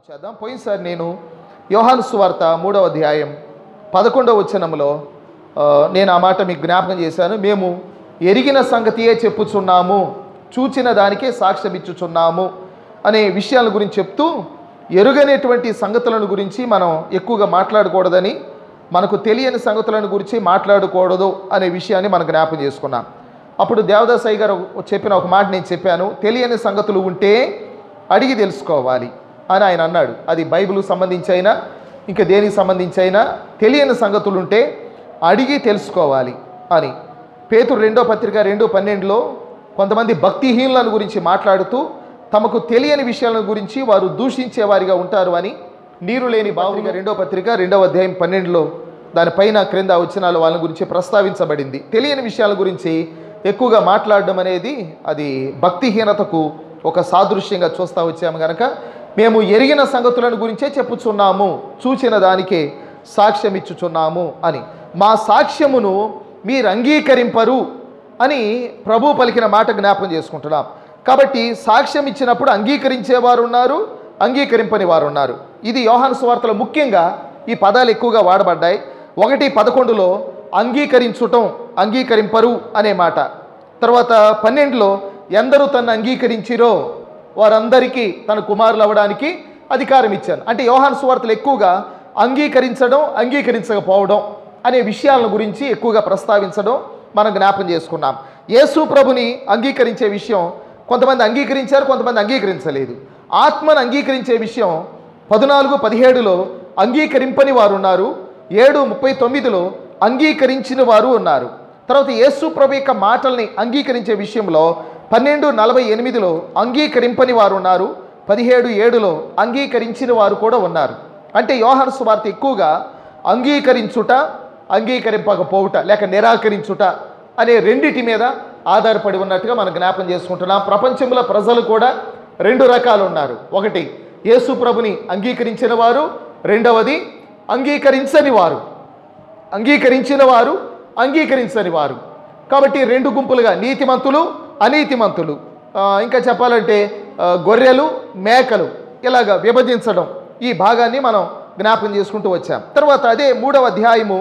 చేద్దాం పోయినసారి నేను యోహాను సువార్త మూడవ అధ్యాయం పదకొండవ వచనంలో ఆ, నేను ఆ మాట మీకు జ్ఞాపకం చేశాను మేము ఎరిగిన సంగతియే చెప్పుచున్నాము చూచిన దానికే సాక్ష్యం ఇచ్చుచున్నాము అనే విషయాల గురించి చెప్తూ ఎరుగనేటువంటి సంగతులను గురించి మనం ఎక్కువగా మాట్లాడకూడదని మనకు తెలియని సంగతులను గురించి మాట్లాడకూడదు అనే విషయాన్ని మనం జ్ఞాపకం చేసుకున్నాం అప్పుడు దేవదాసాయి గారు చెప్పిన ఒక మాట నేను చెప్పాను తెలియని సంగతులు ఉంటే అడిగి తెలుసుకోవాలి అని ఆయన అన్నాడు అది బైబిల్కి సంబంధించి అయినా ఇంకా దేనికి సంబంధించి అయినా తెలియని సంగతులు ఉంటే అడిగి తెలుసుకోవాలి అని పేతురు రెండో పత్రిక రెండో పన్నెండులో కొంతమంది భక్తిహీనులను గురించి మాట్లాడుతూ తమకు తెలియని విషయాల గురించి వారు దూషించే వారిగా ఉంటారు అని నీరు లేని బావుగా రెండో పత్రిక రెండవ అధ్యాయం పన్నెండులో దానిపైన క్రింద వచ్చినాలు వాళ్ళ గురించి ప్రస్తావించబడింది తెలియని విషయాల గురించి ఎక్కువగా మాట్లాడడం అనేది అది భక్తిహీనతకు ఒక సాదృశ్యంగా చూస్తూ వచ్చాము కనుక మేము ఎరిగిన సంగతులను గురించే చెప్పుచున్నాము చూచిన దానికే సాక్ష్యం ఇచ్చుచున్నాము అని మా సాక్ష్యమును మీరు అంగీకరింపరు అని ప్రభు పలికిన మాట జ్ఞాపకం చేసుకుంటున్నాం కాబట్టి సాక్ష్యం ఇచ్చినప్పుడు అంగీకరించేవారు ఉన్నారు అంగీకరింపని వారు ఉన్నారు ఇది యోహాను సువార్తలో ముఖ్యంగా ఈ పదాలు ఎక్కువగా వాడబడ్డాయి ఒకటి పదకొండులో అంగీకరించుటం అంగీకరింపరు అనే మాట తర్వాత పన్నెండులో ఎందరూ తను అంగీకరించిరో వారందరికీ తన కుమారులు అవ్వడానికి అధికారం ఇచ్చాను అంటే యోహాను సువార్తలు ఎక్కువగా అంగీకరించడం అంగీకరించకపోవడం అనే విషయాల గురించి ఎక్కువగా ప్రస్తావించడం మనం జ్ఞాపకం చేసుకున్నాం యేసు ప్రభుని అంగీకరించే విషయం కొంతమంది అంగీకరించారు కొంతమంది అంగీకరించలేదు ఆత్మను అంగీకరించే విషయం పద్నాలుగు పదిహేడులో అంగీకరింపని వారు ఉన్నారు ఏడు ముప్పై తొమ్మిదిలో అంగీకరించిన వారు ఉన్నారు తర్వాత యేసు ప్రభు యొక్క మాటల్ని అంగీకరించే విషయంలో పన్నెండు నలభై ఎనిమిదిలో అంగీకరింపని వారు ఉన్నారు పదిహేడు ఏడులో అంగీకరించిన వారు కూడా ఉన్నారు అంటే యోహాను సువార్త ఎక్కువగా అంగీకరించుట అంగీకరింపకపోవుట లేక నిరాకరించుట అనే రెండిటి మీద ఆధారపడి ఉన్నట్టుగా మనం జ్ఞాపం చేసుకుంటున్నాం ప్రపంచంలో ప్రజలు కూడా రెండు రకాలు ఉన్నారు ఒకటి యేసు ప్రభుని అంగీకరించిన వారు రెండవది అంగీకరించని వారు అంగీకరించిన వారు అంగీకరించని వారు కాబట్టి రెండు గుంపులుగా నీతిమంతులు అనీతిమంతులు ఆ, ఇంకా చెప్పాలంటే ఆ, గొర్రెలు మేకలు ఇలాగ విభజించడం ఈ భాగాన్ని మనం జ్ఞాపకం చేసుకుంటూ వచ్చాం తర్వాత అదే మూడవ అధ్యాయము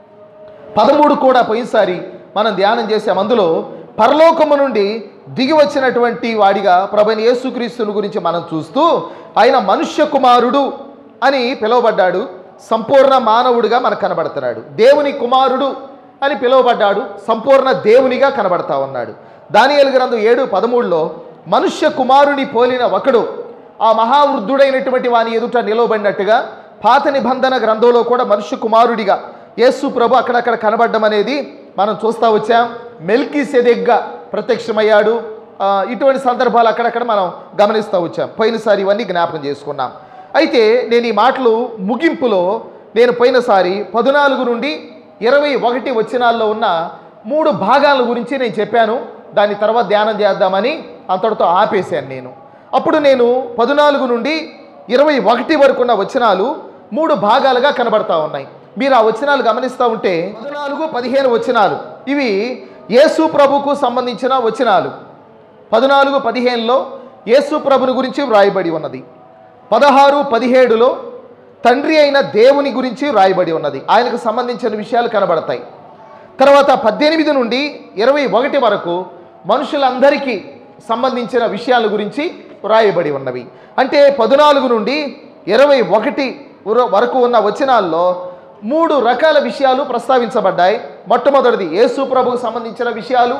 పదమూడు కూడా పోయినసారి మనం ధ్యానం చేసాం అందులో పరలోకము నుండి దిగి వచ్చినటువంటి వాడిగా ప్రభుని యేసుక్రీస్తుని గురించి మనం చూస్తూ ఆయన మనుష్య కుమారుడు అని పిలువబడ్డాడు సంపూర్ణ మానవుడిగా మనకు కనబడుతున్నాడు దేవుని కుమారుడు అని పిలువబడ్డాడు సంపూర్ణ దేవునిగా కనబడతా ఉన్నాడు దానియేలు గ్రంథం ఏడు పదమూడులో మనుష్య కుమారుని పోలిన ఒకడు ఆ మహావృద్ధుడైనటువంటి వాని ఎదుట నిలవబడినట్టుగా పాత నిబంధన గ్రంథంలో కూడా మనుష్య కుమారుడిగా యేసు ప్రభు అక్కడక్కడ కనబడడం అనేది మనం చూస్తూ వచ్చాం మెల్కీ సెదెగ్గా ప్రత్యక్షమయ్యాడు ఆ, ఇటువంటి సందర్భాలు అక్కడక్కడ మనం గమనిస్తూ వచ్చాం పోయినసారి ఇవన్నీ జ్ఞాపకం చేసుకున్నాం అయితే నేను ఈ మాటలు ముగింపులో నేను పోయినసారి పద్నాలుగు నుండి ఇరవై ఒకటి వచనాల్లో ఉన్న మూడు భాగాల గురించి నేను చెప్పాను దాని తర్వాత ధ్యానం చేద్దామని అంతటితో ఆపేశాను నేను అప్పుడు నేను పద్నాలుగు నుండి ఇరవై ఒకటి వరకు ఉన్న వచనాలు మూడు భాగాలుగా కనబడతా ఉన్నాయి మీరు ఆ వచనాలు గమనిస్తూ ఉంటే పద్నాలుగు పదిహేను వచనాలు ఇవి యేసు ప్రభుకు సంబంధించిన వచనాలు పద్నాలుగు పదిహేనులో యేసు ప్రభుని గురించి వ్రాయబడి ఉన్నది పదహారు పదిహేడులో తండ్రి అయిన దేవుని గురించి వ్రాయబడి ఉన్నది ఆయనకు సంబంధించిన విషయాలు కనబడతాయి తర్వాత పద్దెనిమిది నుండి ఇరవై ఒకటి వరకు మనుషులందరికీ సంబంధించిన విషయాల గురించి వ్రాయబడి ఉన్నవి అంటే పద్నాలుగు నుండి ఇరవై ఒకటి వర- వరకు ఉన్న వచనాల్లో మూడు రకాల విషయాలు ప్రస్తావించబడ్డాయి మొట్టమొదటిది యేసు ప్రభుకు సంబంధించిన విషయాలు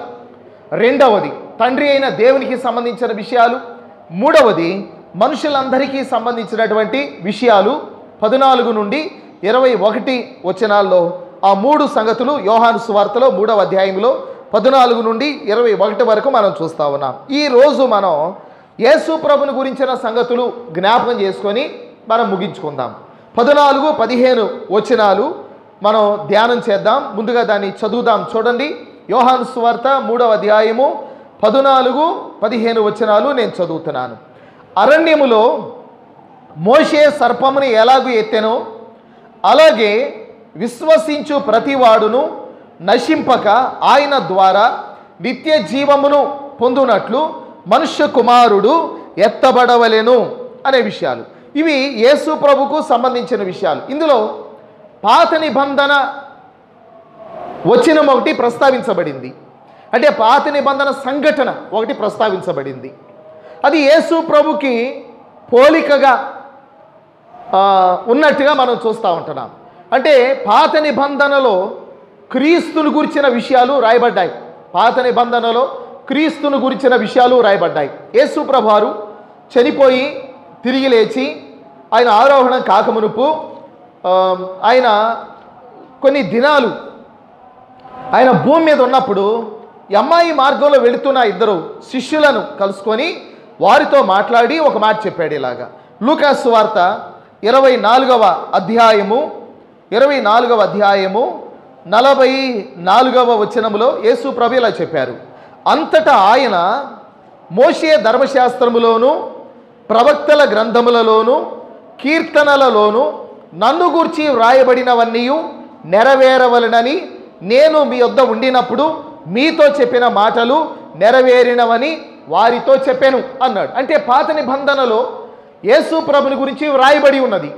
రెండవది తండ్రి అయిన దేవునికి సంబంధించిన విషయాలు మూడవది మనుషులందరికీ సంబంధించినటువంటి విషయాలు పద్నాలుగు నుండి ఇరవై ఒకటి వచనాల్లో ఆ మూడు సంగతులు యోహాను సువార్తలో మూడవ అధ్యాయంలో పద్నాలుగు నుండి ఇరవై ఒకటి వరకు మనం చూస్తా ఉన్నాం ఈ రోజు మనం యేసు ప్రభుని గురించిన సంగతులు జ్ఞాపకం చేసుకొని మనం ముగించుకుందాం పద్నాలుగు పదిహేను వచనాలు మనం ధ్యానం చేద్దాం ముందుగా దాన్ని చదువుదాం చూడండి యోహాను సువార్త మూడవ అధ్యాయము పద్నాలుగు పదిహేను వచనాలు నేను చదువుతున్నాను అరణ్యములో మోషే సర్పముని ఎలాగూ ఎత్తెనో అలాగే విశ్వసించు ప్రతివాడును నశింపక ఆయన ద్వారా నిత్య జీవమును పొందునట్లు మనుష్య కుమారుడు ఎత్తబడవలెను అనే విషయాలు ఇవి యేసు ప్రభుకు సంబంధించిన విషయాలు ఇందులో పాత నిబంధన వచనం ఒకటి ప్రస్తావించబడింది అంటే పాత నిబంధన సంఘటన ఒకటి ప్రస్తావించబడింది అది యేసు ప్రభుకి పోలికగా ఆ, ఉన్నట్టుగా మనం చూస్తూ ఉంటున్నాం అంటే పాత నిబంధనలో క్రీస్తును గురించిన విషయాలు రాయబడ్డాయి పాత నిబంధనలో క్రీస్తును గురించిన విషయాలు రాయబడ్డాయి యేసు ప్రభువారు చనిపోయి తిరిగి లేచి ఆయన ఆరోహణం కాకమునుపు ఆ, ఆయన కొన్ని దినాలు ఆయన భూమి మీద ఉన్నప్పుడు ఈ అమ్మాయి మార్గంలో వెళుతున్న ఇద్దరు శిష్యులను కలుసుకొని వారితో మాట్లాడి ఒక మాట చెప్పాడు ఇలాగా లూకాసు వార్త ఇరవై నాలుగవ అధ్యాయము ఇరవై నాలుగవ అధ్యాయము నలభై నాలుగవ వచనములో యేసు ప్రభు ఇలా చెప్పారు అంతటా ఆయన మోషే ధర్మశాస్త్రములోను ప్రవక్తల గ్రంథములలోను కీర్తనలలోను నన్ను గూర్చి వ్రాయబడినవన్నీ నెరవేరవలనని నేను మీ వద్ద ఉండినప్పుడు మీతో చెప్పిన మాటలు నెరవేరినవని వారితో చెప్పాను అన్నాడు అంటే పాత నిబంధనలో యేసు ప్రభుని గురించి వ్రాయబడి ఉన్నది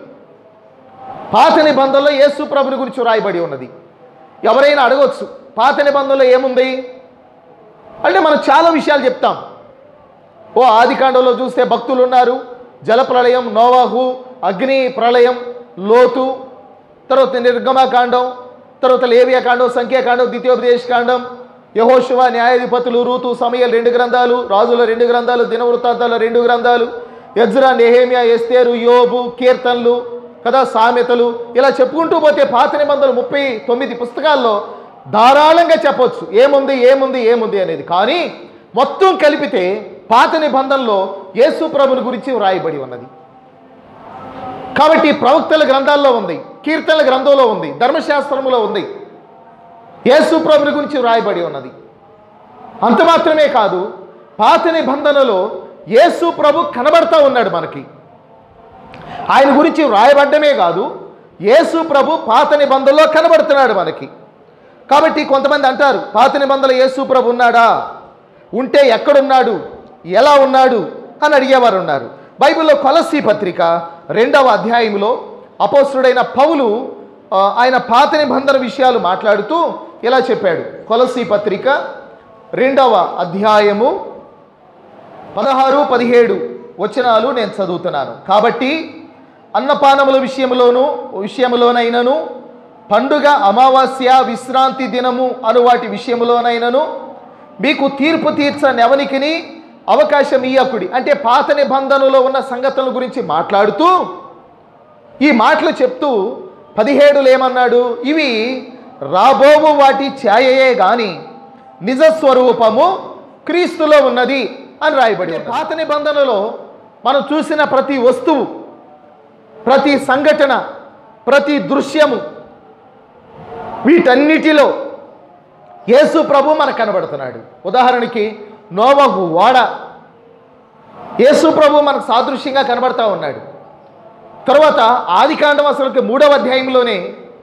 పాత నిబంధనలో యేసు ప్రభుని గురించి వ్రాయబడి ఉన్నది ఎవరైనా అడగవచ్చు పాత నిబంధనలో ఏముంది అంటే మనం చాలా విషయాలు చెప్తాం ఓ ఆదికాండంలో చూస్తే భక్తులు ఉన్నారు జలప్రళయం నోవాహు అగ్ని ప్రళయం లోతు తర్వాత నిర్గమకాండం తర్వాత లేవియాకాండం సంఖ్యాకాండం ద్వితీయోపదేశ కాండం యహోశివ న్యాయాధిపతులు రూతు సమయలు రెండు గ్రంథాలు రాజుల రెండు గ్రంథాలు దినవృత్తాంతాల రెండు గ్రంథాలు యజ్రా నెహేమియా ఎస్తేరు యోబు కీర్తనలు కదా సామెతలు ఇలా చెప్పుకుంటూ పోతే పాత నిబంధనలు ముప్పై తొమ్మిది పుస్తకాల్లో ధారాళంగా చెప్పొచ్చు ఏముంది ఏముంది ఏముంది అనేది కానీ మొత్తం కలిపితే పాత నిబంధనలో యేసు ప్రభుని గురించి వ్రాయబడి ఉన్నది కాబట్టి ప్రవక్తల గ్రంథాల్లో ఉంది కీర్తనల గ్రంథంలో ఉంది ధర్మశాస్త్రములో ఉంది యేసు ప్రభుని గురించి వ్రాయబడి ఉన్నది అంత మాత్రమే కాదు పాత నిబంధనలో యేసు ప్రభు కనబడతా ఉన్నాడు మనకి ఆయన గురించి వ్రాయబడ్డమే కాదు యేసు ప్రభు పాత నిబంధనలో కనబడుతున్నాడు మనకి కాబట్టి కొంతమంది అంటారు పాత నిబంధనలో యేసు ప్రభు ఉన్నాడా ఉంటే ఎక్కడున్నాడు ఎలా ఉన్నాడు అని అడిగేవారు ఉన్నారు బైబిల్లో కొలసి పత్రిక రెండవ అధ్యాయంలో అపోస్తుడైన పౌలు ఆ, ఆయన పాత నిబంధన విషయాలు మాట్లాడుతూ ఇలా చెప్పాడు కొలసి పత్రిక రెండవ అధ్యాయము పదహారు పదిహేడు వచనాలు నేను చదువుతున్నాను కాబట్టి అన్నపానముల విషయంలోను విషయంలోనైనను పండుగ అమావాస్య విశ్రాంతి దినము అను వాటి విషయంలోనైనను మీకు తీర్పు తీర్చనెవనికిని అవకాశం ఇయ్యకుడి అంటే పాత నిబంధనలో ఉన్న సంగతుల గురించి మాట్లాడుతూ ఈ మాటలు చెప్తూ పదిహేడులు ఏమన్నాడు ఇవి రాబోవు వాటి ఛాయయే గాని నిజ స్వరూపము క్రీస్తులో ఉన్నది అని రాయబడి ఉంది. పాత నిబంధనలో మనం చూసిన ప్రతి వస్తువు ప్రతి సంఘటన ప్రతి దృశ్యము వీటన్నిటిలో యేసు ప్రభు మనకు కనబడుతున్నాడు ఉదాహరణకి నోవహు వాడ యేసు ప్రభు మనకు సాదృశ్యంగా కనబడతా ఉన్నాడు తర్వాత ఆదికాండం అసలుకి మూడవ అధ్యాయంలోనే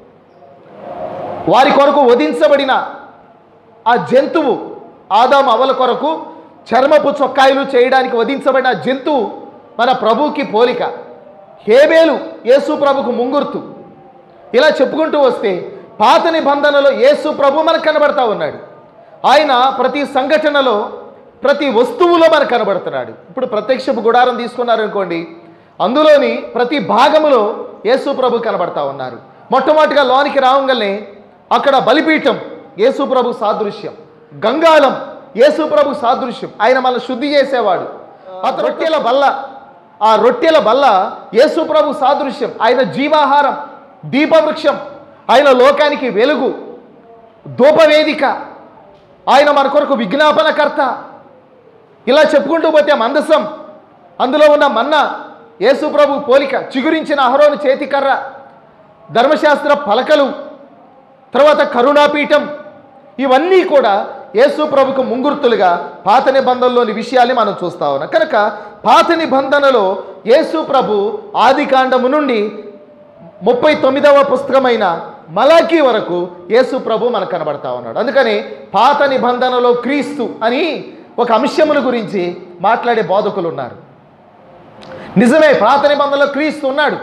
వారి కొరకు వధించబడిన ఆ జంతువు ఆదాం అవల కొరకు చర్మపు చొక్కాయలు చేయడానికి వధించబడిన ఆ జంతువు మన ప్రభువుకి పోలిక హేబేలు యేసు ప్రభుకు ముంగుర్తు ఇలా చెప్పుకుంటూ వస్తే పాత నిబంధనలో యేసు ప్రభు మనకు కనబడతా ఉన్నాడు ఆయన ప్రతి సంఘటనలో ప్రతి వస్తువులో మనకు కనబడుతున్నాడు ఇప్పుడు ప్రత్యక్షపు గుడారం తీసుకున్నారనుకోండి అందులోని ప్రతి భాగములో యేసు ప్రభు కనబడతా ఉన్నారు మొట్టమొదటిగా లోనికి రావంగానే అక్కడ బలిపీఠం యేసు ప్రభు సాదృశ్యం గంగాళం యేసు ప్రభు సాదృశ్యం ఆయన మనల్ని శుద్ధి చేసేవాడు ఆ రొట్టెల బల్ల ఆ రొట్టెల బల్ల యేసు ప్రభు సాదృశ్యం ఆయన జీవాహారం దీపవృక్షం ఆయన లోకానికి వెలుగు ధూపవేదిక ఆయన మన కొరకు విజ్ఞాపనకర్త ఇలా చెప్పుకుంటూ పోతే మందసం అందులో ఉన్న మన్న యేసు ప్రభు పోలిక చిగురించిన అహరోను చేతికర్ర ధర్మశాస్త్ర పలకలు తర్వాత కరుణాపీఠం ఇవన్నీ కూడా యేసు ప్రభుకు ముంగుర్తులుగా పాత నిబంధనలోని విషయాల్ని మనం చూస్తా ఉన్నాం కనుక పాత నిబంధనలో యేసు ప్రభు ఆది కాండము నుండి ముప్పై తొమ్మిదవ పుస్తకమైన మలాకీ వరకు యేసు ప్రభు మనకు కనబడతా ఉన్నాడు అందుకని పాత నిబంధనలో క్రీస్తు అని ఒక అంశముల గురించి మాట్లాడే బోధకులు ఉన్నారు నిజమే పాత నిబంధనలో క్రీస్తు ఉన్నాడు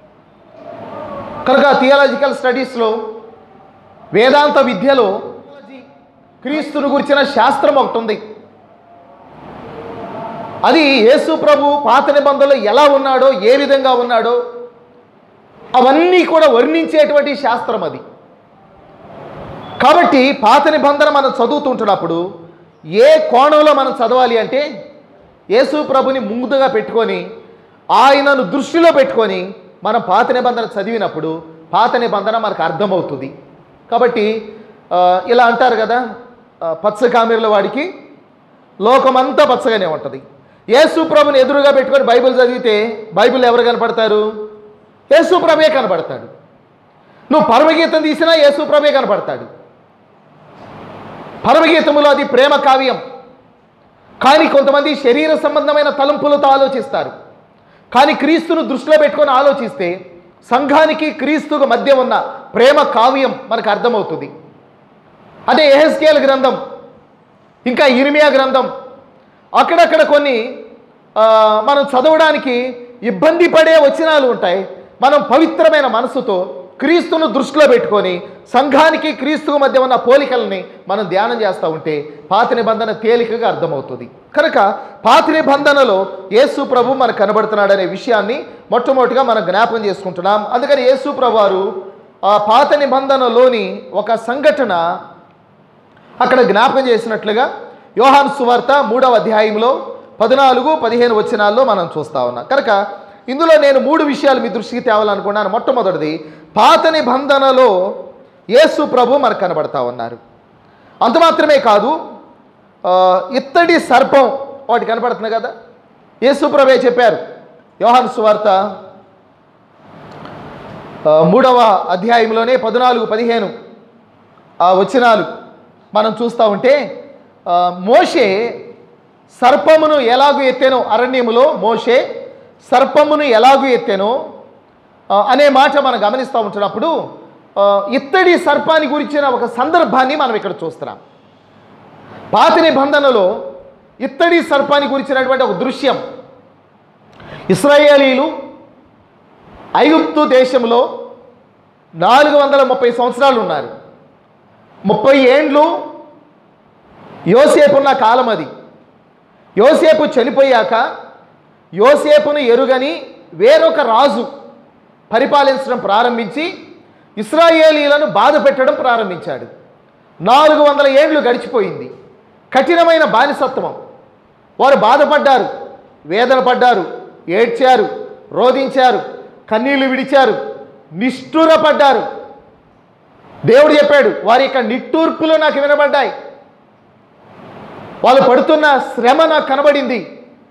కనుక థియాలజికల్ స్టడీస్లో వేదాంత విద్యలో క్రీస్తును గురించిన శాస్త్రం ఒకటి ఉంది అది యేసు ప్రభు పాత నిబంధనలో ఎలా ఉన్నాడో ఏ విధంగా ఉన్నాడో అవన్నీ కూడా వర్ణించేటువంటి శాస్త్రం అది కాబట్టి పాత నిబంధన మనం చదువుతుంటున్నప్పుడు ఏ కోణంలో మనం చదవాలి అంటే యేసు ప్రభుని ముందుగా పెట్టుకొని ఆయనను దృష్టిలో పెట్టుకొని మనం పాత నిబంధన చదివినప్పుడు పాత నిబంధన మనకు అర్థమవుతుంది కాబట్టి ఆ, ఇలా అంటారు కదా ఆ, పచ్చ కామెర్ల వాడికి లోకమంతా పచ్చగానే ఉంటుంది యేసు ప్రభుని ఎదురుగా పెట్టుకొని బైబిల్ చదివితే బైబిల్ ఎవరు కనపడతారు యేసు ప్రభే కనపడతాడు నువ్వు పరమగీతం తీసినా యేసు ప్రభే కనపడతాడు పరమగీతములో అది ప్రేమ కావ్యం కానీ కొంతమంది శరీర సంబంధమైన తలంపులతో ఆలోచిస్తారు కానీ క్రీస్తును దృష్టిలో పెట్టుకొని ఆలోచిస్తే సంఘానికి క్రీస్తుకు మధ్య ఉన్న ప్రేమ కావ్యం మనకు అర్థమవుతుంది అదే ఎహెస్కేల్ గ్రంథం ఇంకా ఇర్మియా గ్రంథం అక్కడక్కడ కొన్ని ఆ, మనం చదవడానికి ఇబ్బంది పడే వచనాలు ఉంటాయి మనం పవిత్రమైన మనసుతో క్రీస్తును దృష్టిలో పెట్టుకొని సంఘానికి క్రీస్తుకు మధ్య ఉన్న పోలికల్ని మనం ధ్యానం చేస్తూ ఉంటే పాత నిబంధన తేలికగా అర్థమవుతుంది కనుక పాత నిబంధనలో యేసు ప్రభు మనకు కనబడుతున్నాడనే విషయాన్ని మొట్టమొదటిగా మనం జ్ఞాపకం చేసుకుంటున్నాం అందుకని యేసు ప్రభు వారు ఆ పాత నిబంధనలోని ఒక సంఘటన అక్కడ జ్ఞాపకం చేసినట్లుగా యోహాను సువార్త మూడవ అధ్యాయంలో పద్నాలుగు పదిహేను వచనాల్లో మనం చూస్తా ఉన్నాం కనుక ఇందులో నేను మూడు విషయాలు మీ దృష్టికి తేవాలనుకున్నాను మొట్టమొదటిది పాత నిబంధనలో యేసు ప్రభు మనకు కనబడతా ఉన్నారు అంత మాత్రమే కాదు ఆ, ఇత్తడి సర్పం వాటి కనపడుతుంది కదా యేసు ప్రభే చెప్పారు యోహాను సువార్త ఆ, మూడవ అధ్యాయంలోనే పద్నాలుగు పదిహేను ఆ వచనాలు మనం చూస్తూ ఉంటే ఆ, మోషే సర్పమును ఎలాగూ ఎత్తెనో అరణ్యములో మోషే సర్పమును ఎలాగూ ఎత్తెనో ఆ, అనే మాట మనం గమనిస్తూ ఉంటున్నప్పుడు ఆ, ఇత్తడి సర్పాన్ని గురించిన ఒక సందర్భాన్ని మనం ఇక్కడ చూస్తున్నాం పాత నిబంధనలో ఇత్తడి సర్పాన్ని గురించినటువంటి ఒక దృశ్యం ఇస్రాయేలీలు ఐగుప్తు దేశంలో నాలుగు వందల ముప్పై సంవత్సరాలు ఉన్నారు ముప్పై ఏండ్లు యోసేపు ఉన్న కాలం అది యోసేపు చనిపోయాక యోసేపును ఎరుగని వేరొక రాజు పరిపాలించడం ప్రారంభించి ఇస్రాయేలీలను బాధ పెట్టడం ప్రారంభించాడు నాలుగు వందల ఏండ్లు గడిచిపోయింది కఠినమైన బానిసత్వం వారు బాధపడ్డారు వేదన పడ్డారు ఏడ్చారు రోధించారు కన్నీళ్లు విడిచారు నిష్ఠురపడ్డారు దేవుడు చెప్పాడు వారి యొక్క నిట్టూర్పులు నాకు వినబడ్డాయి వాళ్ళు పడుతున్న శ్రమ నాకు కనబడింది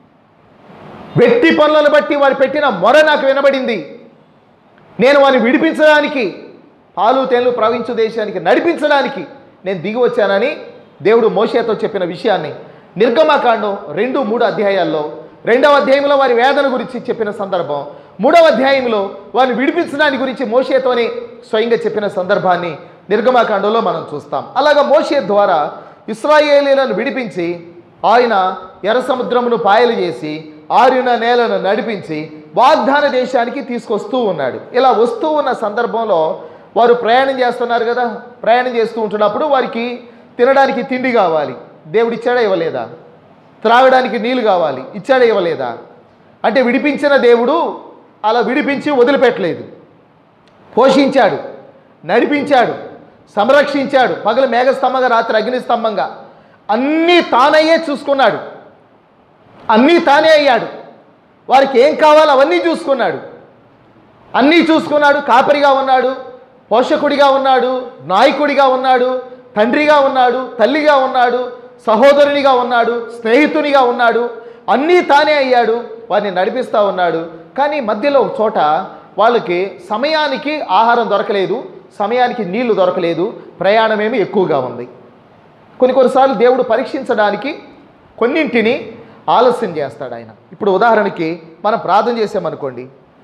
వెట్టి పనులను బట్టి వారు పెట్టిన మొర నాకు వినబడింది నేను వారిని విడిపించడానికి పాలు తేన్లు ప్రవహించు దేశానికి నడిపించడానికి నేను దిగి వచ్చానని దేవుడు మోషేతో చెప్పిన విషయాన్ని నిర్గమాకాండం రెండు మూడు అధ్యాయాల్లో రెండవ అధ్యాయంలో వారి వేదన గురించి చెప్పిన సందర్భం మూడవ అధ్యాయంలో వారిని విడిపించడానికి గురించి మోషేతోనే స్వయంగా చెప్పిన సందర్భాన్ని నిర్గమాకాండంలో మనం చూస్తాం అలాగా మోషే ద్వారా ఇస్రాయేలీలను విడిపించి ఆయన ఎర్ర సముద్రమును పాయలు చేసి ఆరిన నేలను నడిపించి వాగ్దాన దేశానికి తీసుకొస్తూ ఉన్నాడు ఇలా వస్తూ ఉన్న సందర్భంలో వారు ప్రయాణం చేస్తున్నారు కదా ప్రయాణం చేస్తూ ఉంటున్నప్పుడు వారికి తినడానికి తిండి కావాలి దేవుడు ఇచ్చాడా ఇవ్వలేదా త్రాగడానికి నీళ్లు కావాలి ఇచ్చాడా ఇవ్వలేదా అంటే విడిపించిన దేవుడు అలా విడిపించి వదిలిపెట్టలేదు పోషించాడు నడిపించాడు సంరక్షించాడు పగలు మేఘస్తంభంగా రాత్రి అగ్నిస్తంభంగా అన్నీ తానయ్యే చూసుకున్నాడు అన్నీ తానే అయ్యాడు వారికి ఏం కావాలో అవన్నీ చూసుకున్నాడు అన్నీ చూసుకున్నాడు కాపరిగా ఉన్నాడు పోషకుడిగా ఉన్నాడు నాయకుడిగా ఉన్నాడు తండ్రిగా ఉన్నాడు తల్లిగా ఉన్నాడు సహోదరునిగా ఉన్నాడు స్నేహితునిగా ఉన్నాడు అన్నీ తానే అయ్యాడు వారిని నడిపిస్తూ ఉన్నాడు కానీ మధ్యలో ఒక చోట వాళ్ళకి సమయానికి ఆహారం దొరకలేదు సమయానికి నీళ్లు దొరకలేదు ప్రయాణమేమి ఎక్కువగా ఉంది కొన్ని కొన్నిసార్లు దేవుడు పరీక్షించడానికి కొన్నింటిని ఆలస్యం చేస్తాడు ఆయన ఇప్పుడు ఉదాహరణకి మనం ప్రార్థన చేసామనుకోండి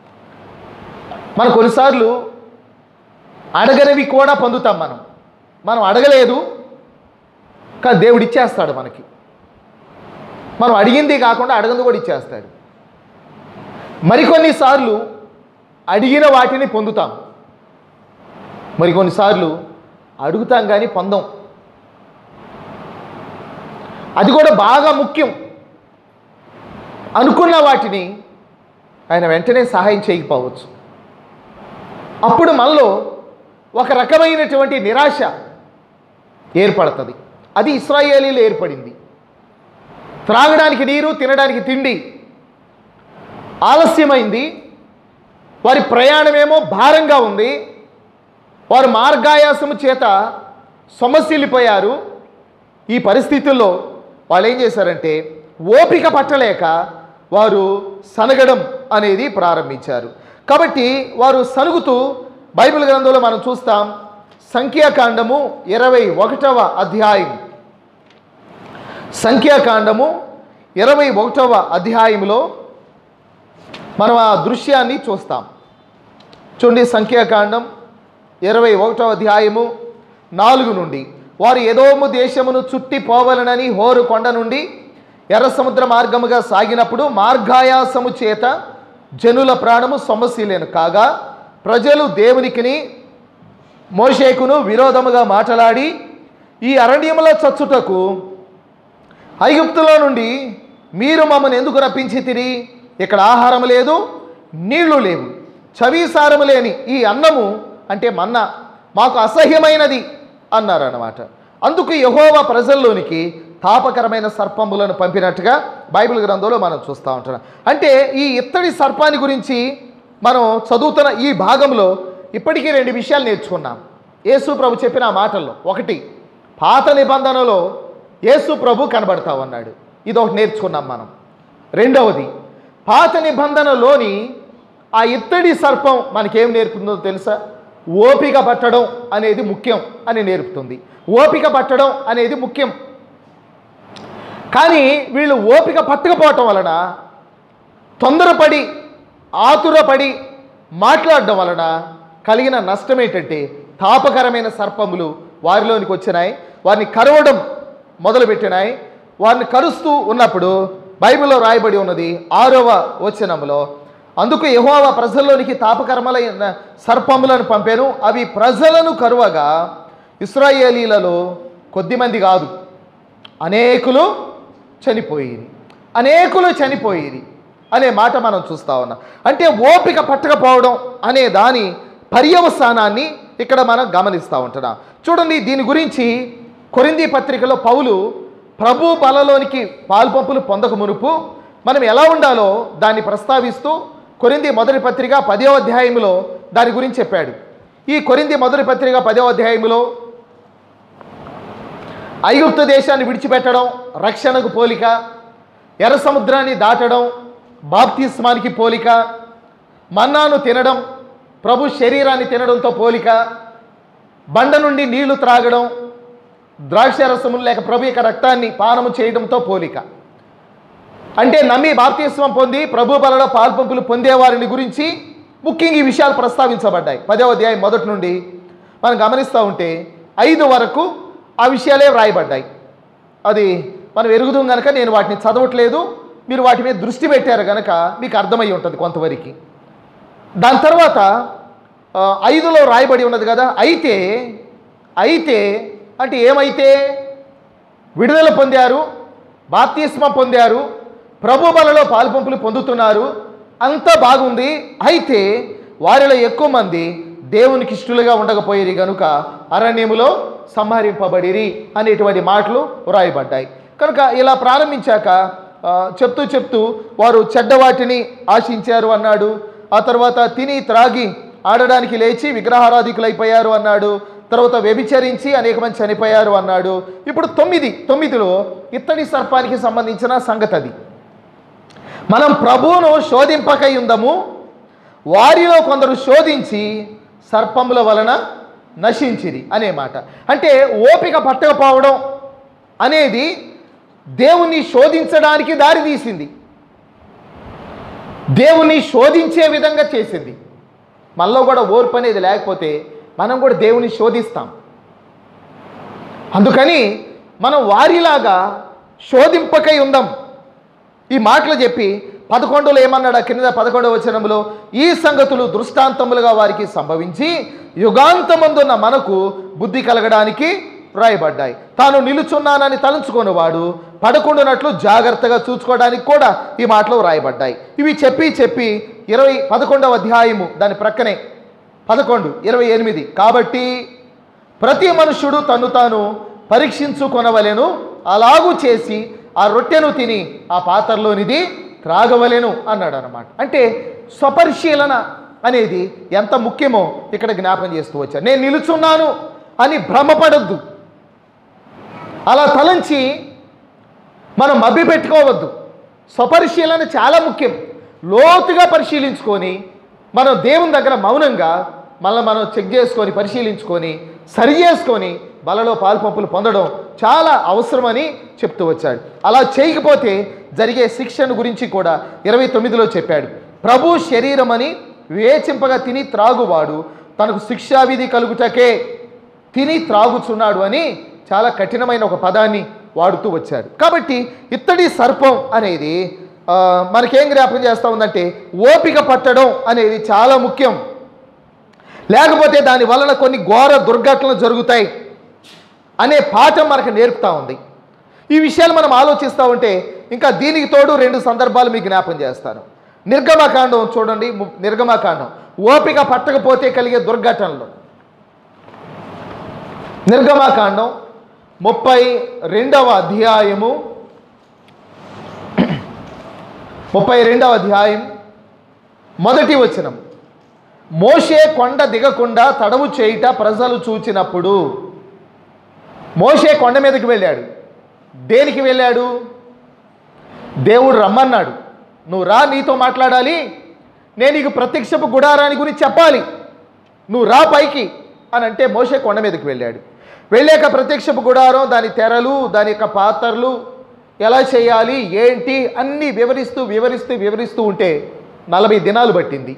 మనం కొన్నిసార్లు అడగనివి కూడా పొందుతాం మనం మనం అడగలేదు కానీ దేవుడు ఇచ్చేస్తాడు మనకి మనం అడిగింది కాకుండా అడగంది కూడా ఇచ్చేస్తాడు మరికొన్నిసార్లు అడిగిన వాటిని పొందుతాం మరికొన్నిసార్లు అడుగుతాం కానీ పొందం అది కూడా బాగా ముఖ్యం అనుకున్న వాటిని ఆయన వెంటనే సహాయం చేయకపోవచ్చు అప్పుడు మనలో ఒక రకమైనటువంటి నిరాశ ఏర్పడుతుంది అది ఇస్రాయేలీలు ఏర్పడింది త్రాగడానికి నీరు తినడానికి తిండి ఆలస్యమైంది వారి ప్రయాణమేమో భారంగా ఉంది వారు మార్గాయాసము చేత సొమశిల్లిపోయారు ఈ పరిస్థితుల్లో వాళ్ళు ఏం చేశారంటే ఓపిక పట్టలేక వారు సనగడం అనేది ప్రారంభించారు కాబట్టి వారు సనుగుతూ బైబిల్ గ్రంథంలో మనం చూస్తాం సంఖ్యాకాండము ఇరవై ఒకటవ అధ్యాయం సంఖ్యాకాండము ఇరవై ఒకటవ అధ్యాయంలో మనం ఆ దృశ్యాన్ని చూస్తాం చూడండి సంఖ్యాకాండం ఇరవై ఒకటవ అధ్యాయము నాలుగు నుండి వారు ఎదోము దేశమును చుట్టి పోవలనని హోరు కొండ నుండి ఎర్ర సముద్ర మార్గముగా సాగినప్పుడు మార్గాయాసము చేత జనుల ప్రాణము సమస్యలేను కాగా ప్రజలు దేవునికిని మోషేకును విరోధముగా మాట్లాడి ఈ అరణ్యములో చచ్చుటకు ఐగుప్తులో నుండి మీరు మమ్మల్ని ఎందుకు రప్పించి తిరి ఇక్కడ ఆహారం లేదు నీళ్లు లేవు చవిసారము లేని ఈ అన్నము అంటే మన్న మాకు అసహ్యమైనది అన్నారన్నమాట అందుకు యహోవా ప్రజల్లోనికి తాపకరమైన సర్పములను పంపినట్టుగా బైబిల్ గ్రంథంలో మనం చూస్తూ ఉంటున్నాం అంటే ఈ ఇత్తడి సర్పాన్ని గురించి మనం చదువుతున్న ఈ భాగంలో ఇప్పటికీ రెండు విషయాలు నేర్చుకున్నాం యేసు ప్రభు చెప్పిన ఆ మాటల్లో ఒకటి పాత నిబంధనలో యేసు ప్రభు కనబడతా ఉన్నాడు ఇది ఒకటి నేర్చుకున్నాం మనం రెండవది పాత నిబంధనలోని ఆ ఇత్తడి సర్పం మనకేం నేర్పుతుందో తెలుసా ఓపిక పట్టడం అనేది ముఖ్యం అని నేర్పుతుంది ఓపిక పట్టడం అనేది ముఖ్యం కానీ వీళ్ళు ఓపిక పట్టకపోవటం వలన తొందరపడి ఆతురపడి మాట్లాడడం వలన కలిగిన నష్టం ఏంటంటే తాపకరమైన సర్పములు వారిలోనికి వచ్చినాయి వారిని కరవడం మొదలుపెట్టినాయి వారిని కరుస్తూ ఉన్నప్పుడు బైబిల్లో రాయబడి ఉన్నది ఆరవ వచనంలో అందుకు యెహోవా ప్రజల్లోనికి తాపకరములైన సర్పములను పంపాను అవి ప్రజలను కరువగా ఇస్రాయేలీలలో కొద్దిమంది కాదు అనేకులు చనిపోయిరి అనేకులు చనిపోయిరి అనే మాట మనం చూస్తా ఉన్నాం అంటే ఓపిక పట్టకపోవడం అనే దాని పర్యవసానాన్ని ఇక్కడ మనం గమనిస్తూ ఉంటున్నాం చూడండి దీని గురించి కొరింది పత్రికలో పౌలు ప్రభు బలలోనికి పాల్పంపులు పొందక మునుపు మనం ఎలా ఉండాలో దాన్ని ప్రస్తావిస్తూ కొరింది మొదటి పత్రిక పదో అధ్యాయంలో దాని గురించి చెప్పాడు ఈ కొరింది మొదటి పత్రిక పదో అధ్యాయంలో ఐగుప్తు దేశాన్ని విడిచిపెట్టడం రక్షణకు పోలిక ఎర్ర సముద్రాన్ని దాటడం బాప్తిస్మానికి పోలిక మన్నాను తినడం ప్రభు శరీరాన్ని తినడంతో పోలిక బండ నుండి నీళ్లు త్రాగడం ద్రాక్ష రసములు లేక ప్రభు యొక్క రక్తాన్ని పానము చేయడంతో పోలిక అంటే నమ్మి బాప్తిస్వం పొంది ప్రభు బలలో పాల్పంపులు పొందేవారిని గురించి ముఖ్యంగా ఈ విషయాలు ప్రస్తావించబడ్డాయి పదవ అధ్యాయం మొదటి నుండి మనం గమనిస్తూ ఉంటే ఐదు వరకు ఆ విషయాలే వ్రాయబడ్డాయి అది మనం ఎరుగుదాం కనుక నేను వాటిని చదవట్లేదు మీరు వాటి మీద దృష్టి పెట్టారు కనుక మీకు అర్థమై ఉంటుంది కొంతవరకు దాని తర్వాత ఆ, ఐదులో రాయబడి ఉన్నది కదా అయితే అయితే అంటే ఏమైతే విడుదల పొందారు బాప్తిస్మ పొందారు ప్రభు బలలో పాల్పంపులు పొందుతున్నారు అంత బాగుంది అయితే వారిలో ఎక్కువ మంది దేవునికి ఇష్టలుగా ఉండకపోయేది కనుక అరణ్యములో సంహరింపబడిరి అనేటువంటి మాటలు వ్రాయబడ్డాయి కనుక ఇలా ప్రారంభించాక ఆ, చెప్తూ చెప్తూ వారు చెడ్డవాటిని ఆశించారు అన్నాడు ఆ తర్వాత తిని త్రాగి ఆడడానికి లేచి విగ్రహారాధికులైపోయారు అన్నాడు తర్వాత వ్యభిచరించి అనేక మంది చనిపోయారు అన్నాడు ఇప్పుడు తొమ్మిది తొమ్మిదిలో ఇత్తడి సర్పానికి సంబంధించిన సంగతి అది మనం ప్రభువును శోధింపకై ఉందము వారిలో కొందరు శోధించి సర్పముల వలన నశించిరి అనే మాట అంటే ఓపిక పట్టకపోవడం అనేది దేవుణ్ణి శోధించడానికి దారి తీసింది దేవుణ్ణి శోధించే విధంగా చేసింది మనలో కూడా ఓర్పు అనేది లేకపోతే మనం కూడా దేవుని శోధిస్తాం అందుకని మనం వారిలాగా శోధింపకై ఉందాం ఈ మాటలు చెప్పి పదకొండులో ఏమన్నాడు ఆ కింద పదకొండవ వచనంలో ఈ సంగతులు దృష్టాంతములుగా వారికి సంభవించి యుగాంతమందున్న మనకు బుద్ధి కలగడానికి వ్రాయబడ్డాయి తాను నిలుచున్నానని తలంచుకునేవాడు పడకుండానట్లు జాగ్రత్తగా చూసుకోవడానికి కూడా ఈ మాటలు వ్రాయబడ్డాయి ఇవి చెప్పి చెప్పి ఇరవై పదకొండవ అధ్యాయము దాని ప్రక్కనే పదకొండు ఇరవై ఎనిమిది కాబట్టి ప్రతి మనుష్యుడు తను తాను పరీక్షించుకొనవలెను అలాగూ చేసి ఆ రొట్టెను తిని ఆ పాత్రలోనిది త్రాగవలెను అన్నాడు అనమాట అంటే స్వపరిశీలన అనేది ఎంత ముఖ్యమో ఇక్కడ జ్ఞాపకం చేస్తూ వచ్చాను నేను నిలుచున్నాను అని భ్రమపడద్దు అలా తలంచి మనం మభ్య పెట్టుకోవద్దు స్వపరిశీలన చాలా ముఖ్యం లోతుగా పరిశీలించుకొని మనం దేవుని దగ్గర మౌనంగా మళ్ళీ మనం చెక్ చేసుకొని పరిశీలించుకొని సరి చేసుకొని బలలో పాల్పంపులు పొందడం చాలా అవసరమని చెప్తూ వచ్చాడు అలా చేయకపోతే జరిగే శిక్షను గురించి కూడా ఇరవై తొమ్మిదిలో చెప్పాడు ప్రభు శరీరమని వేచింపగా తిని త్రాగువాడు తనకు శిక్షావిధి కలుగుటకే తిని త్రాగుచున్నాడు అని చాలా కఠినమైన ఒక పదాన్ని వాడుతూ వచ్చాడు కాబట్టి ఇత్తడి సర్పం అనేది ఆ, మనకేం జ్ఞాపకం చేస్తూ ఉందంటే ఓపిక పట్టడం అనేది చాలా ముఖ్యం లేకపోతే దాని వలన కొన్ని ఘోర దుర్ఘటనలు జరుగుతాయి అనే పాఠం మనకు నేర్పుతా ఉంది ఈ విషయాలు మనం ఆలోచిస్తూ ఉంటే ఇంకా దీనికి తోడు రెండు సందర్భాలు మీకు జ్ఞాపం చేస్తాను నిర్గమకాండం చూడండి ము- నిర్గమకాండం ఓపిక పట్టకపోతే కలిగే దుర్ఘటనలు నిర్గమకాండం ముప్పై రెండవ అధ్యాయము ముప్పై రెండవ అధ్యాయం మొదటి వచనం మోషే కొండ దిగకుండా తడవు చేయుట ప్రజలు చూచినప్పుడు మోషే కొండ మీదకి వెళ్ళాడు దేనికి వెళ్ళాడు దేవుడు రమ్మన్నాడు నువ్వు రా నీతో మాట్లాడాలి నేను నీకు ప్రత్యక్షపు గుడారాని గురించి చెప్పాలి నువ్వు రా పైకి అని అంటే మోషే కొండ మీదకి వెళ్ళాడు వెళ్ళాక ప్రత్యక్షపు గుడారం దాని తెరలు దాని యొక్క పాత్రలు ఎలా చేయాలి ఏంటి అన్నీ వివరిస్తూ వివరిస్తూ వివరిస్తూ ఉంటే నలభై దినాలు పట్టింది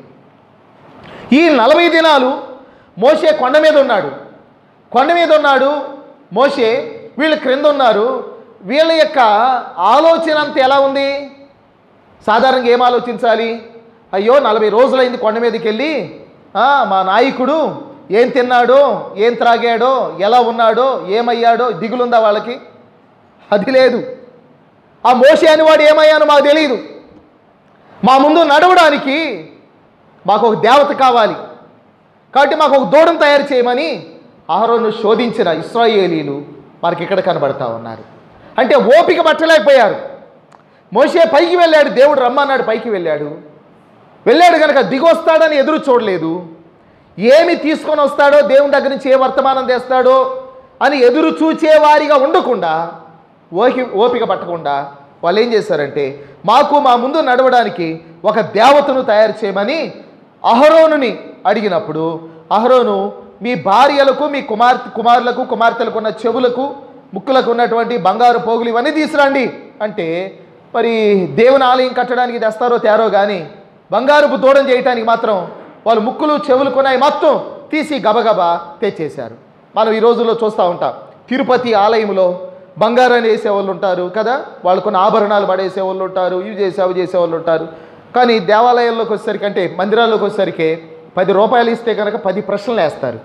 ఈ నలభై దినాలు మోషే కొండ మీద ఉన్నాడు కొండ మీద ఉన్నాడు మోషే వీళ్ళు క్రింద ఉన్నారు వీళ్ళ యొక్క ఆలోచన అంతా ఎలా ఉంది సాధారణంగా ఏం ఆలోచించాలి అయ్యో నలభై రోజులైంది కొండ మీదకి వెళ్ళి ఆ, మా నాయకుడు ఏం తిన్నాడో ఏం త్రాగాడో ఎలా ఉన్నాడో ఏమయ్యాడో దిగులుందా వాళ్ళకి అది లేదు ఆ మోషే అనేవాడు ఏమయ్యానో మాకు తెలియదు మా ముందు నడవడానికి మాకు ఒక దేవత కావాలి కాబట్టి మాకు ఒక దూడం తయారు చేయమని ఆహారోను శోధించిన ఇస్రాయేలీలు మనకి ఇక్కడ కనబడతా ఉన్నారు అంటే ఓపిక పట్టలేకపోయారు మోషే పైకి వెళ్ళాడు దేవుడు రమ్మన్నాడు పైకి వెళ్ళాడు వెళ్ళాడు కనుక దిగొస్తాడని ఎదురు చూడలేదు ఏమి తీసుకొని వస్తాడో దేవుని దగ్గర నుంచి ఏ వర్తమానం తెస్తాడో అని ఎదురు చూచే వారిగా ఉండకుండా ఓకి ఓపిక పట్టకుండా వాళ్ళు ఏం చేశారంటే మాకు మా ముందు నడవడానికి ఒక దేవతను తయారు చేయమని అహరోనుని అడిగినప్పుడు అహరోను మీ భార్యలకు మీ కుమార్ కుమారులకు కుమార్తెలకు ఉన్న చెవులకు ముక్కులకు ఉన్నటువంటి బంగారు పోగులు ఇవన్నీ తీసురండి అంటే మరి దేవుని ఆలయం కట్టడానికి తెస్తారో తేరో కానీ బంగారుపు దూడం చేయటానికి మాత్రం వాళ్ళు ముక్కులు చెవులు కొన్నాయి మొత్తం తీసి గబగబా తెచ్చేశారు మనం ఈ రోజుల్లో చూస్తూ ఉంటాం తిరుపతి ఆలయంలో బంగారాన్ని వేసేవాళ్ళు ఉంటారు కదా వాళ్ళు కొన్ని ఆభరణాలు పడేసే వాళ్ళు ఉంటారు ఇవి చేసే అవి చేసేవాళ్ళు ఉంటారు కానీ దేవాలయాల్లోకి వచ్చేసరికి అంటే మందిరాల్లోకి వచ్చేసరికి పది రూపాయలు ఇస్తే కనుక పది ప్రశ్నలు వేస్తారు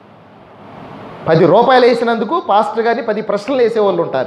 పది రూపాయలు వేసినందుకు పాస్టర్ గారిని పది ప్రశ్నలు వేసేవాళ్ళు ఉంటారు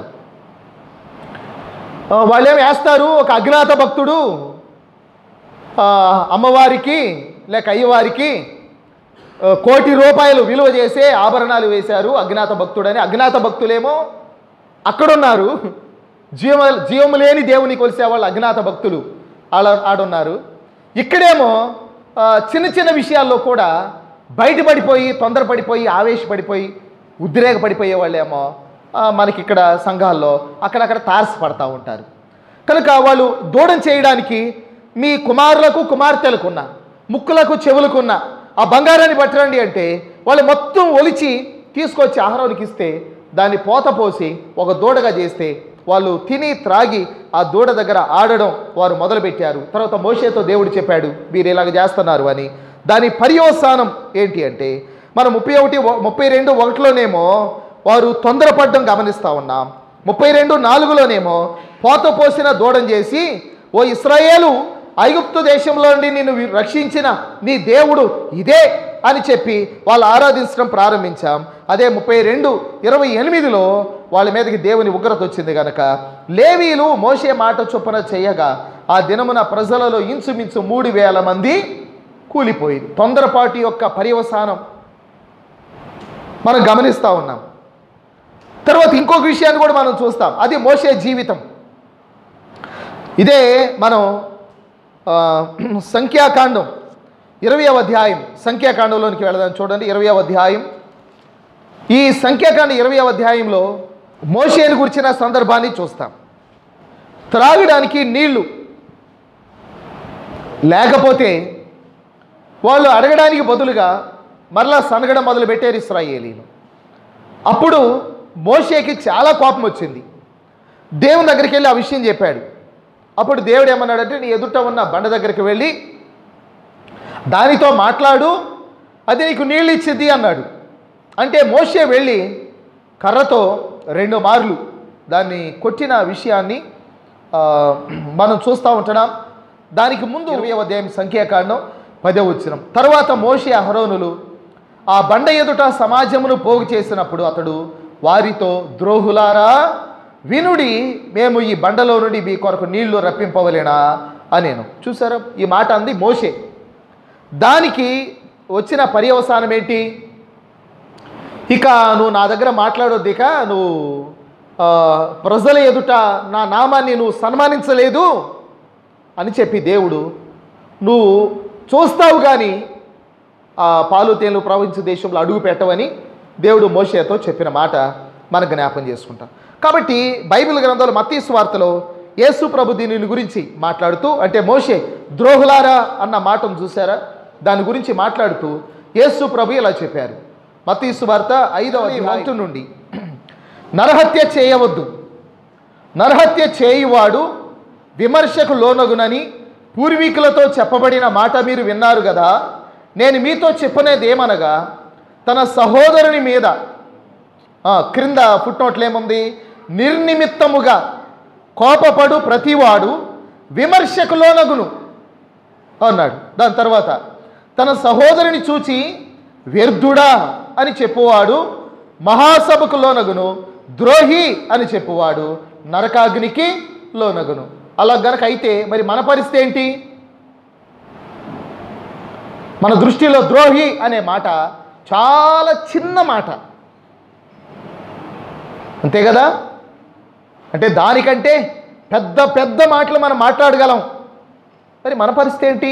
ఆ, వాళ్ళేం వేస్తారు ఒక అజ్ఞాత భక్తుడు ఆ, అమ్మవారికి లేక అయ్యవారికి ఆ, కోటి రూపాయలు విలువ చేసే ఆభరణాలు వేశారు అజ్ఞాత భక్తుడని అజ్ఞాత భక్తులేమో అక్కడున్నారు జీవ జీవము లేని దేవుని కొలిసే వాళ్ళు అజ్ఞాత భక్తులు ఆడ ఆడున్నారు ఇక్కడేమో ఆ, చిన్న చిన్న విషయాల్లో కూడా బయటపడిపోయి తొందరపడిపోయి ఆవేశపడిపోయి ఉద్రేకపడిపోయే వాళ్ళేమో ఆ, మనకి ఇక్కడ సంఘాల్లో అక్కడక్కడ తారసపడతా ఉంటారు కనుక వాళ్ళు దూడం చేయడానికి మీ కుమారులకు కుమార్తెలకున్న ముక్కులకు చెవులకున్న ఆ బంగారాన్ని పట్టరండి అంటే వాళ్ళు మొత్తం ఒలిచి తీసుకొచ్చి ఆహారానికి ఇస్తే దాన్ని పోత పోసి ఒక దూడగా చేస్తే వాళ్ళు తిని త్రాగి ఆ దూడ దగ్గర ఆడడం వారు మొదలుపెట్టారు తర్వాత మోషేతో దేవుడు చెప్పాడు మీరు ఇలాగ చేస్తున్నారు అని దాని పర్యవసానం ఏంటి అంటే మనం ముప్పై ఒకటి ముప్పై రెండు ఒకటిలోనేమో వారు తొందరపడడం గమనిస్తూ ఉన్నాం ముప్పై రెండు నాలుగులోనేమో పోత పోసిన దూడం చేసి ఓ ఇస్రాయేలు ఐగుప్తు దేశంలో నుండి నిన్ను వి- రక్షించిన నీ దేవుడు ఇదే అని చెప్పి వాళ్ళు ఆరాధించడం ప్రారంభించాం అదే ముప్పై రెండు ఇరవై ఎనిమిదిలో వాళ్ళ మీదకి దేవుని ఉగ్రత వచ్చింది గనక లేవీలు మోసే మాట చొప్పున చేయగా ఆ దినమున ప్రజలలో ఇంచుమించు మూడు వేల మంది కూలిపోయింది తొందరపాటు యొక్క పర్యవసానం మనం గమనిస్తూ ఉన్నాం తర్వాత ఇంకొక విషయాన్ని కూడా మనం చూస్తాం అది మోసే జీవితం ఇదే మనం ఆ, సంఖ్యాకాండం ఇరవై అధ్యాయం సంఖ్యాకాండంలోనికి వెళదాం చూడండి ఇరవై అధ్యాయం ఈ సంఖ్యాకాండ ఇరవై అధ్యాయంలో మోషేని గురించిన సందర్భాన్ని చూస్తాం త్రాగడానికి నీళ్లు లేకపోతే వాళ్ళు అడగడానికి బదులుగా మరలా సనగడం మొదలు పెట్టారు ఇస్రాయేలీలు అప్పుడు మోషేకి చాలా కోపం వచ్చింది దేవుని దగ్గరికి వెళ్ళి ఆ విషయం చెప్పాడు అప్పుడు దేవుడు ఏమన్నాడంటే నీ ఎదుట ఉన్న బండ దగ్గరికి వెళ్ళి దానితో మాట్లాడు అది నీకు నీళ్ళు ఇచ్చింది అన్నాడు అంటే మోషే వెళ్ళి కర్రతో రెండు మార్లు దాన్ని కొట్టిన విషయాన్ని ఆ, మనం చూస్తూ ఉంటున్నాం దానికి ముందు ఇరవై అధ్యాయం సంఖ్యాకాండం పదే వచ్చినం తర్వాత మోషే అహరోనులు ఆ బండ ఎదుట సమాజమును పోగు చేసినప్పుడు అతడు వారితో ద్రోహులారా వినుడి మేము ఈ బండలో నుండి మీ కొరకు నీళ్లు రప్పింపవలేనా అనేను చూసారా ఈ మాట అంది మోషే దానికి వచ్చిన పర్యవసానం ఏంటి ఇక నువ్వు నా దగ్గర మాట్లాడొద్దు ఇక నువ్వు ఆ, ప్రజల ఎదుట నా నామాన్ని నువ్వు సన్మానించలేదు అని చెప్పి దేవుడు నువ్వు చూస్తావు కానీ ఆ పాలు తేలు ప్రవహించే దేశంలో అడుగు పెట్టవని దేవుడు మోషేతో చెప్పిన మాట మనం జ్ఞాపం చేసుకుంటాం కాబట్టి బైబిల్ గ్రంథాలు మత్తీ వార్తలో యేసు ప్రభు దీని గురించి మాట్లాడుతూ అంటే మోషే ద్రోహులారా అన్న మాటను చూసారా దాని గురించి మాట్లాడుతూ యేసు ప్రభు ఇలా చెప్పారు మత్తీ వార్త ఐదవ అధ్యాయం నుండి నరహత్య చేయవద్దు నరహత్య చేయువాడు విమర్శకు లోనగునని పూర్వీకులతో చెప్పబడిన మాట మీరు విన్నారు కదా నేను మీతో చెప్పనేది ఏమనగా తన సహోదరుని మీద ఆ, క్రింద ఫుట్నోట్లు ఏముంది నిర్నిమిత్తముగా కోపపడు ప్రతివాడు విమర్శకు లోనగును అన్నాడు దాని తర్వాత తన సహోదరుని చూచి వ్యర్థుడా అని చెప్పువాడు మహాసభకు లోనగును ద్రోహి అని చెప్పువాడు నరకాగ్నికి లోనగును అలా గనక అయితే మరి మన పరిస్థితి ఏంటి మన దృష్టిలో ద్రోహి అనే మాట చాలా చిన్న మాట అంతే కదా అంటే దానికంటే పెద్ద పెద్ద మాటలు మనం మాట్లాడగలం మరి మన పరిస్థితి ఏంటి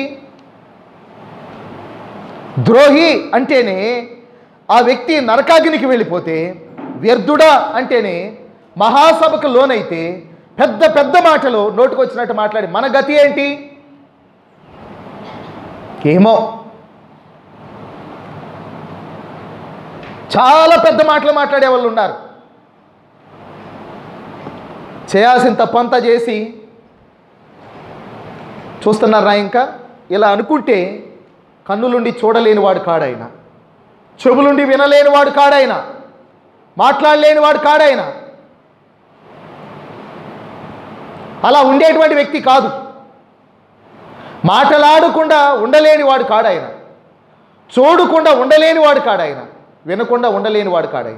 ద్రోహి అంటేనే ఆ వ్యక్తి నరకాగ్నికి వెళ్ళిపోతే వ్యర్థుడా అంటేనే మహాసభకు లోనైతే పెద్ద పెద్ద మాటలు నోటుకొచ్చినట్టు మాట్లాడి మన గతి ఏంటి ఏమో చాలా పెద్ద మాటలు మాట్లాడే వాళ్ళు ఉన్నారు చేయాల్సిన తప్పంతా చేసి చూస్తున్నారా ఇంకా ఇలా అనుకుంటే కన్నులుండి చూడలేని వాడు కాడాయన చెవులుండి వినలేని వాడు కాడాయన మాట్లాడలేని వాడు కాడాయన అలా ఉండేటువంటి వ్యక్తి కాదు మాటలాడకుండా ఉండలేని వాడు కాడాయన చూడకుండా ఉండలేని వాడు కాడాయన వినకుండా ఉండలేని వాడు కాడాయన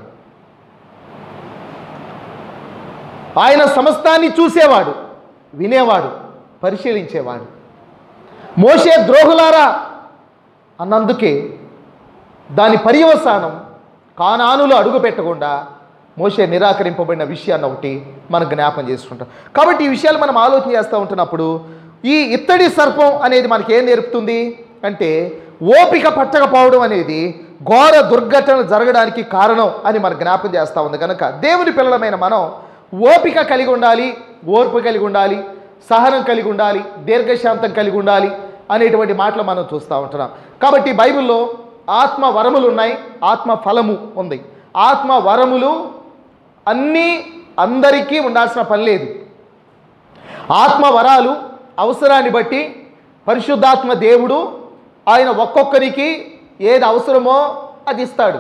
ఆయన సమస్తాన్ని చూసేవాడు వినేవాడు పరిశీలించేవాడు మోసే ద్రోహులారా అన్నందుకే దాని పర్యవసానం కానానులు అడుగు పెట్టకుండా మోసే నిరాకరింపబడిన విషయాన్ని ఒకటి మనం జ్ఞాపం చేసుకుంటాం కాబట్టి ఈ విషయాలు మనం ఆలోచన చేస్తూ ఉంటున్నప్పుడు ఈ ఇత్తడి సర్పం అనేది మనకి ఏం నేర్పుతుంది అంటే ఓపిక పట్టకపోవడం అనేది ఘోర దుర్ఘటన జరగడానికి కారణం అని మనం జ్ఞాపకం చేస్తూ ఉంది కనుక దేవుని పిల్లలమైన మనం ఓపిక కలిగి ఉండాలి ఓర్పు కలిగి ఉండాలి సహనం కలిగి ఉండాలి దీర్ఘశాంతం కలిగి ఉండాలి అనేటువంటి మాటలు మనం చూస్తూ ఉంటున్నాం కాబట్టి బైబిల్లో ఆత్మ వరములు ఉన్నాయి ఆత్మ ఫలము ఉంది ఆత్మ వరములు అన్నీ అందరికీ ఉండాల్సిన పని లేదు ఆత్మ వరాలు అవసరాన్ని బట్టి పరిశుద్ధాత్మ దేవుడు ఆయన ఒక్కొక్కరికి ఏది అవసరమో అది ఇస్తాడు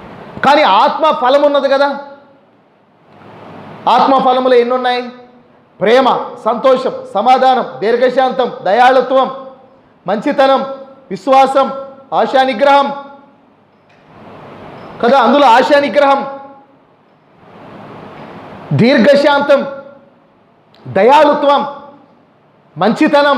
కానీ ఆత్మ ఫలం ఉన్నది కదా ఆత్మ ఫలములు ఎన్ని ఉన్నాయి ప్రేమ సంతోషం సమాధానం దీర్ఘశాంతం దయాళుత్వం మంచితనం విశ్వాసం ఆశా నిగ్రహం కదా అందులో ఆశా నిగ్రహం దీర్ఘశాంతం దయాళుత్వం మంచితనం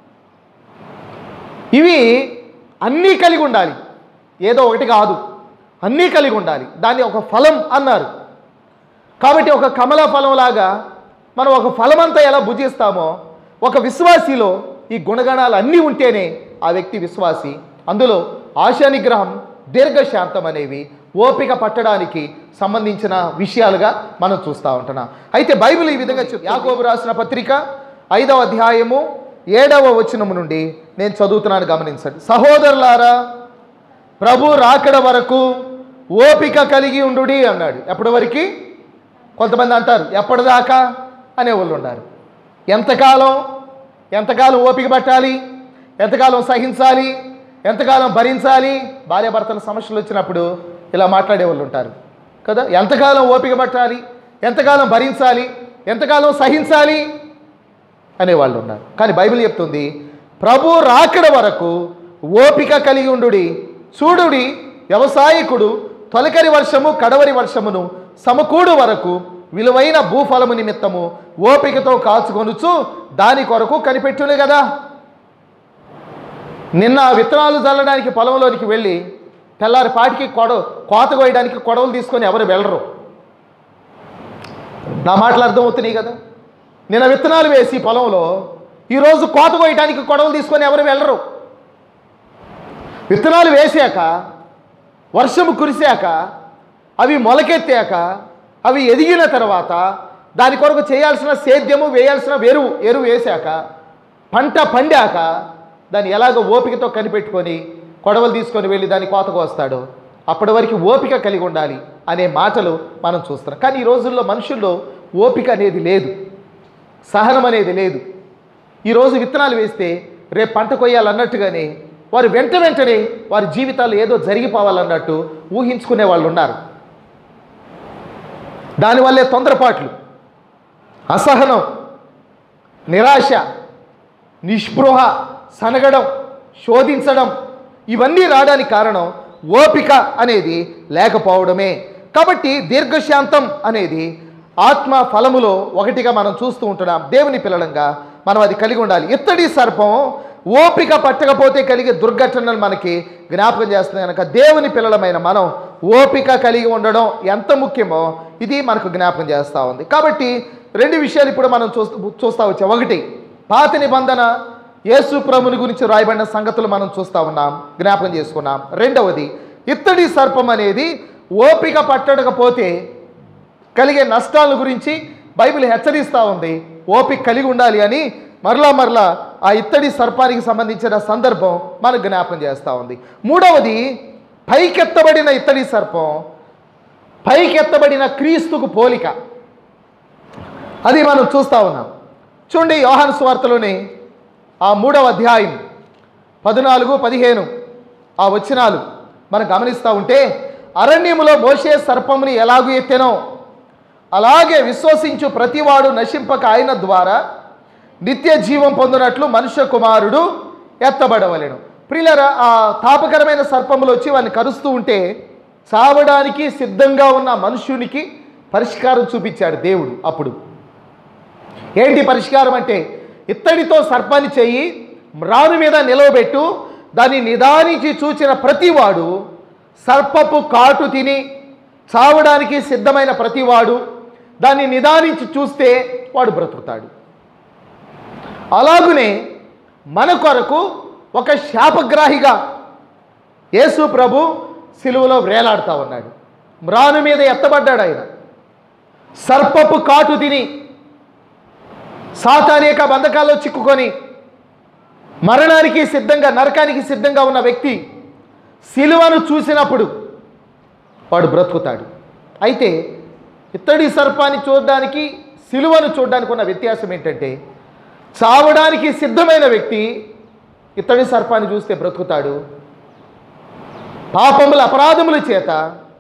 ఇవి అన్నీ కలిగి ఉండాలి ఏదో ఒకటి కాదు అన్నీ కలిగి ఉండాలి దాన్ని ఒక ఫలం అన్నారు కాబట్టి ఒక కమల ఫలంలాగా మనం ఒక ఫలమంతా ఎలా భుజిస్తామో ఒక విశ్వాసిలో ఈ గుణగణాలు అన్నీ ఉంటేనే ఆ వ్యక్తి విశ్వాసి అందులో ఆశా నిగ్రహం దీర్ఘశాంతం అనేవి ఓపిక పట్టడానికి సంబంధించిన విషయాలుగా మనం చూస్తూ ఉంటున్నాం అయితే బైబిల్ ఈ విధంగా చెప్ యాకోబు రాసిన పత్రిక ఐదవ అధ్యాయము ఏడవ వచనము నుండి నేను చదువుతున్నాను గమనించండి సహోదరులారా ప్రభు రాకడ వరకు ఓపిక కలిగి ఉండుడి అన్నాడు ఎప్పటి వరకు కొంతమంది అంటారు ఎప్పటిదాకా అనేవాళ్ళు ఉన్నారు ఎంతకాలం ఎంతకాలం ఓపిక పట్టాలి ఎంతకాలం సహించాలి ఎంతకాలం భరించాలి భార్యాభర్తల సమస్యలు వచ్చినప్పుడు ఇలా మాట్లాడేవాళ్ళు ఉంటారు కదా ఎంతకాలం ఓపిక పట్టాలి ఎంతకాలం భరించాలి ఎంతకాలం సహించాలి అనేవాళ్ళు ఉన్నారు కానీ బైబిల్ చెప్తుంది ప్రభు రాకడ వరకు ఓపిక కలిగి ఉండుడి చూడుడి వ్యవసాయకుడు తొలకరి వర్షము కడవరి వర్షమును సమకూడు వరకు విలువైన భూఫలము నిమిత్తము ఓపికతో కాచుకొనుచు దాని కొరకు కనిపెట్టును కదా నిన్న విత్తనాలు చల్లడానికి పొలంలోనికి వెళ్ళి తెల్లారి పాటికి కొడ కోత కోయడానికి కొడవలు తీసుకొని ఎవరు వెళ్ళరు నా మాటలు అర్థమవుతున్నాయి కదా నిన్న విత్తనాలు వేసి పొలంలో ఈరోజు కోత కోయడానికి కొడవలు తీసుకొని ఎవరు వెళ్ళరు విత్తనాలు వేసాక వర్షము కురిశాక అవి మొలకెత్తాక అవి ఎదిగిన తర్వాత దాని కొరకు చేయాల్సిన సేద్యము వేయాల్సిన ఎరువు ఎరువు వేశాక పంట పండాక దాన్ని ఎలాగో ఓపికతో కనిపెట్టుకొని కొడవలు తీసుకొని వెళ్ళి దాన్ని కోత కోస్తాడు అప్పటి వరకు ఓపిక కలిగి ఉండాలి అనే మాటలు మనం చూస్తున్నాం కానీ ఈ రోజుల్లో మనుషుల్లో ఓపిక అనేది లేదు సహనం అనేది లేదు ఈరోజు విత్తనాలు వేస్తే రేపు పంట కొయ్యాలన్నట్టుగానే వారు వెంట వెంటనే వారి జీవితాలు ఏదో జరిగిపోవాలన్నట్టు ఊహించుకునే వాళ్ళు ఉన్నారు దానివల్లే తొందరపాట్లు అసహనం నిరాశ నిస్పృహ సనగడం శోధించడం ఇవన్నీ రావడానికి కారణం ఓపిక అనేది లేకపోవడమే కాబట్టి దీర్ఘశాంతం అనేది ఆత్మ ఫలములో ఒకటిగా మనం చూస్తూ ఉంటున్నాం దేవుని పిల్లలంగా మనం అది కలిగి ఉండాలి ఇత్తడి సర్పం ఓపిక పట్టకపోతే కలిగే దుర్ఘటనలు మనకి జ్ఞాపకం చేస్తుంది కనుక దేవుని పిల్లలమైన మనం ఓపిక కలిగి ఉండడం ఎంత ముఖ్యమో ఇది మనకు జ్ఞాపకం చేస్తూ ఉంది కాబట్టి రెండు విషయాలు ఇప్పుడు మనం చూస్తూ చూస్తూ వచ్చాం ఒకటి పాత నిబంధన యేసు ప్రభుని గురించి రాయబడిన సంగతులు మనం చూస్తూ ఉన్నాం జ్ఞాపకం చేసుకున్నాం రెండవది ఇత్తడి సర్పం అనేది ఓపిక పట్టకపోతే కలిగే నష్టాల గురించి బైబిల్ హెచ్చరిస్తూ ఉంది ఓపిక కలిగి ఉండాలి అని మరలా మరలా ఆ ఇత్తడి సర్పానికి సంబంధించిన సందర్భం మనకు జ్ఞాపకం చేస్తూ ఉంది మూడవది పైకెత్తబడిన ఇత్తడి సర్పం పైకెత్తబడిన క్రీస్తుకు పోలిక అది మనం చూస్తూ ఉన్నాం చూడండి యోహాను స్వార్తలోని ఆ మూడవ అధ్యాయం పద్నాలుగు పదిహేను ఆ వచనాలు మనం గమనిస్తూ ఉంటే అరణ్యములో మోసే సర్పముని ఎలాగూ ఎత్తెనో అలాగే విశ్వసించు ప్రతివాడు నశింపక ఆయన ద్వారా నిత్య జీవం పొందినట్లు మనుష్య కుమారుడు ఎత్తబడవలెను ప్రియులరా ఆ తాపకరమైన సర్పములు వచ్చి వాడిని కరుస్తూ ఉంటే చావడానికి సిద్ధంగా ఉన్న మనుష్యునికి పరిష్కారం చూపించాడు దేవుడు అప్పుడు ఏంటి పరిష్కారం అంటే ఇత్తడితో సర్పాన్ని చెయ్యి రాను మీద నిలవబెట్టు దాన్ని నిదానించి చూచిన ప్రతివాడు సర్పపు కాటు తిని చావడానికి సిద్ధమైన ప్రతివాడు దాన్ని నిదానించి చూస్తే వాడు బ్రతుకుతాడు అలాగునే మన కొరకు ఒక శాపగ్రాహిగా యేసు ప్రభు సిలువలో వేలాడుతూ ఉన్నాడు మ్రాను మీద ఎత్తబడ్డాడు ఆయన సర్పపు కాటు తిని సాతానేక బంధకాల్లో చిక్కుకొని మరణానికి సిద్ధంగా నరకానికి సిద్ధంగా ఉన్న వ్యక్తి సిలువను చూసినప్పుడు వాడు బ్రతుకుతాడు అయితే ఇత్తడి సర్పాన్ని చూడడానికి సిలువను చూడడానికి ఉన్న వ్యత్యాసం ఏంటంటే చావడానికి సిద్ధమైన వ్యక్తి ఇత్తడి సర్పాన్ని చూస్తే బ్రతుకుతాడు పాపముల అపరాధముల చేత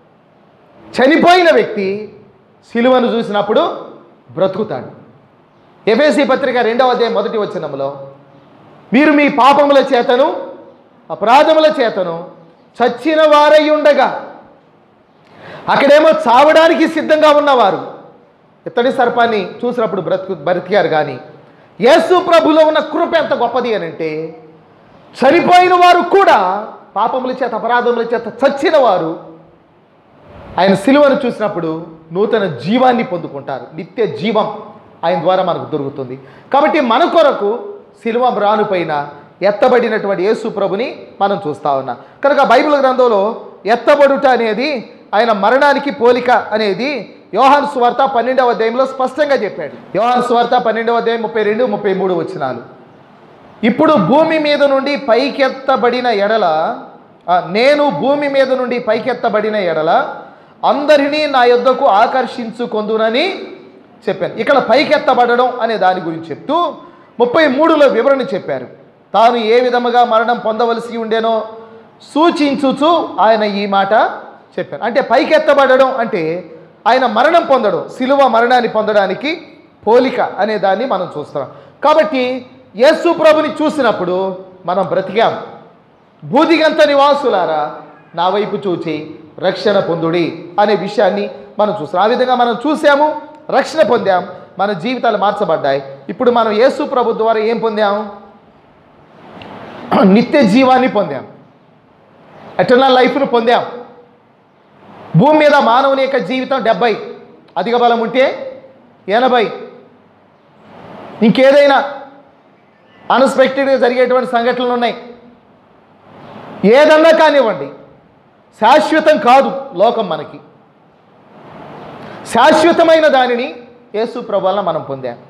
చనిపోయిన వ్యక్తి సిలువను చూసినప్పుడు బ్రతుకుతాడు ఎఫ్ఎసి పత్రిక రెండవ అధ్యాయం మొదటి వచనంలో మీరు మీ పాపముల చేతను అపరాధముల చేతను చచ్చిన వారై ఉండగా అక్కడేమో చావడానికి సిద్ధంగా ఉన్నవారు ఇత్తడి సర్పాన్ని చూసినప్పుడు బ్రతుకు బ్రతికారు కానీ యేసు ప్రభులో ఉన్న కృప ఎంత గొప్పది అని అంటే చనిపోయిన వారు కూడా పాపముల చేత అపరాధముల చేత చచ్చిన వారు ఆయన సిలువను చూసినప్పుడు నూతన జీవాన్ని పొందుకుంటారు నిత్య జీవం ఆయన ద్వారా మనకు దొరుకుతుంది కాబట్టి మన కొరకు సిలువ మ్రానుపైన ఎత్తబడినటువంటి యేసు ప్రభుని మనం చూస్తా ఉన్నాం కనుక బైబిల్ గ్రంథంలో ఎత్తబడుట అనేది ఆయన మరణానికి పోలిక అనేది యోహాన్ స్వార్త పన్నెండవ అధ్యాయంలో స్పష్టంగా చెప్పాడు యోహాన్ స్వార్త పన్నెండవ అధ్యాయం ముప్పై రెండు ముప్పై మూడు వచ్చినాలు ఇప్పుడు భూమి మీద నుండి పైకెత్తబడిన ఎడల ఆ, నేను భూమి మీద నుండి పైకెత్తబడిన ఎడల అందరినీ నా యొద్దకు ఆకర్షించుకొందునని చెప్పాను ఇక్కడ పైకెత్తబడడం అనే దాని గురించి చెప్తూ ముప్పై మూడులో వివరణ చెప్పారు తాను ఏ విధముగా మరణం పొందవలసి ఉండేనో సూచించుచు ఆయన ఈ మాట చెప్పారు అంటే పైకెత్తబడడం అంటే ఆయన మరణం పొందడం సిలువ మరణాన్ని పొందడానికి పోలిక అనే దాన్ని మనం చూస్తున్నాం కాబట్టి యేసు ప్రభుని చూసినప్పుడు మనం బ్రతికాం భూదిగంత నివాసులారా నా వైపు చూచి రక్షణ పొందుడి అనే విషయాన్ని మనం చూస్తాం ఆ విధంగా మనం చూసాము రక్షణ పొందాం మన జీవితాలు మార్చబడ్డాయి ఇప్పుడు మనం యేసు ప్రభు ద్వారా ఏం పొందాం నిత్య జీవాన్ని పొందాం ఎటర్నల్ లైఫ్ను పొందాం భూమి మీద మానవుని యొక్క జీవితం డెబ్బై అధిక బలం ఉంటే ఎనభై ఇంకేదైనా అన్ఎక్స్పెక్టెడ్గా జరిగేటువంటి సంఘటనలు ఉన్నాయి ఏదన్నా కానివ్వండి శాశ్వతం కాదు లోకం మనకి శాశ్వతమైన దానిని యేసు ప్రభు వలన మనం పొందాం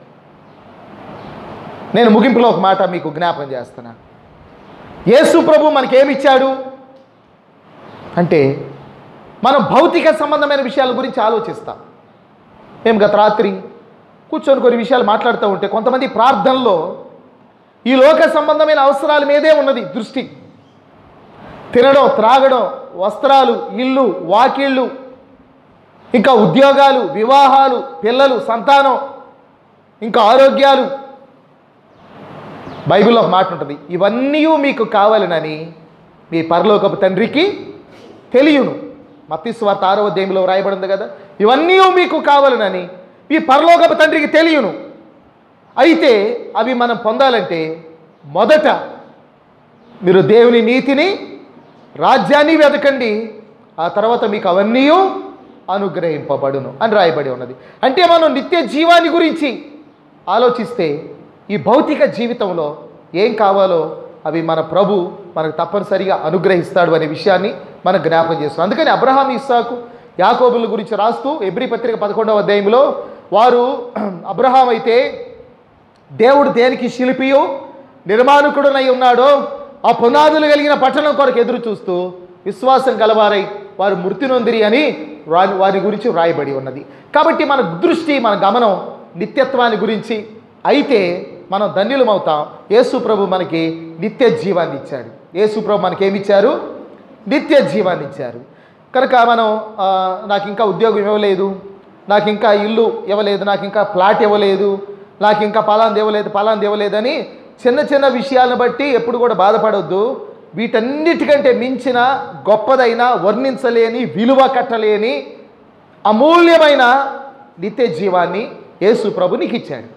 నేను ముగింపులో ఒక మాట మీకు జ్ఞాపం చేస్తున్నా యేసు ప్రభు మనకేమిచ్చాడు అంటే మనం భౌతిక సంబంధమైన విషయాల గురించి ఆలోచిస్తాం మేము గత రాత్రి కూర్చొని కొన్ని విషయాలు మాట్లాడుతూ ఉంటే కొంతమంది ప్రార్థనలో ఈ లోక సంబంధమైన అవసరాల మీదే ఉన్నది దృష్టి తినడం త్రాగడం వస్త్రాలు ఇల్లు వాకిళ్ళు ఇంకా ఉద్యోగాలు వివాహాలు పిల్లలు సంతానం ఇంకా ఆరోగ్యాలు బైబిల్లో ఒక మాట ఉంటుంది ఇవన్నీ మీకు కావాలనని మీ పరలోకపు తండ్రికి తెలియను మత్తిస్వార్త ఆరో అధ్యాయంలో రాయబడింది కదా ఇవన్నీ మీకు కావాలనని మీ పరలోకపు తండ్రికి తెలియను అయితే అవి మనం పొందాలంటే మొదట మీరు దేవుని నీతిని రాజ్యాన్ని వెతకండి ఆ తర్వాత మీకు అవన్నీ అనుగ్రహింపబడును అని రాయబడి ఉన్నది అంటే మనం నిత్య జీవాన్ని గురించి ఆలోచిస్తే ఈ భౌతిక జీవితంలో ఏం కావాలో అవి మన ప్రభు మనకు తప్పనిసరిగా అనుగ్రహిస్తాడు అనే విషయాన్ని మనం జ్ఞాపకం చేస్తాం అందుకని అబ్రహాం ఇస్సాకు యాకోబుల గురించి రాస్తూ ఎబ్రి పత్రిక పదకొండవ అధ్యాయంలో వారు అబ్రహాం అయితే దేవుడు దేనికి శిల్పియు నిర్మాణకుడునై ఉన్నాడో ఆ పునాదులు కలిగిన పట్టణం కొరకు ఎదురు చూస్తూ విశ్వాసం గలవారై వారు మృతి నొందిరి అని వారి వారి గురించి వ్రాయబడి ఉన్నది కాబట్టి మన దృష్టి మన గమనం నిత్యత్వాన్ని గురించి అయితే మనం ధన్యులమవుతాం యేసు ప్రభు మనకి నిత్య జీవాన్ని ఇచ్చాడు యేసు ప్రభు మనకి ఏమి ఇచ్చారు నిత్య జీవాన్ని ఇచ్చారు కనుక మనం ఆ, నాకు ఇంకా ఉద్యోగం ఇవ్వలేదు నాకు ఇంకా ఇల్లు ఇవ్వలేదు నాకు ఇంకా ప్లాట్ ఇవ్వలేదు నాకు ఇంకా పలాంది ఇవ్వలేదు పలాంది ఇవ్వలేదని చిన్న చిన్న విషయాలను బట్టి ఎప్పుడు కూడా బాధపడొద్దు వీటన్నిటికంటే మించిన గొప్పదైన వర్ణించలేని విలువ కట్టలేని అమూల్యమైన నిత్య జీవాన్ని యేసు ప్రభు నీకు ఇచ్చాడు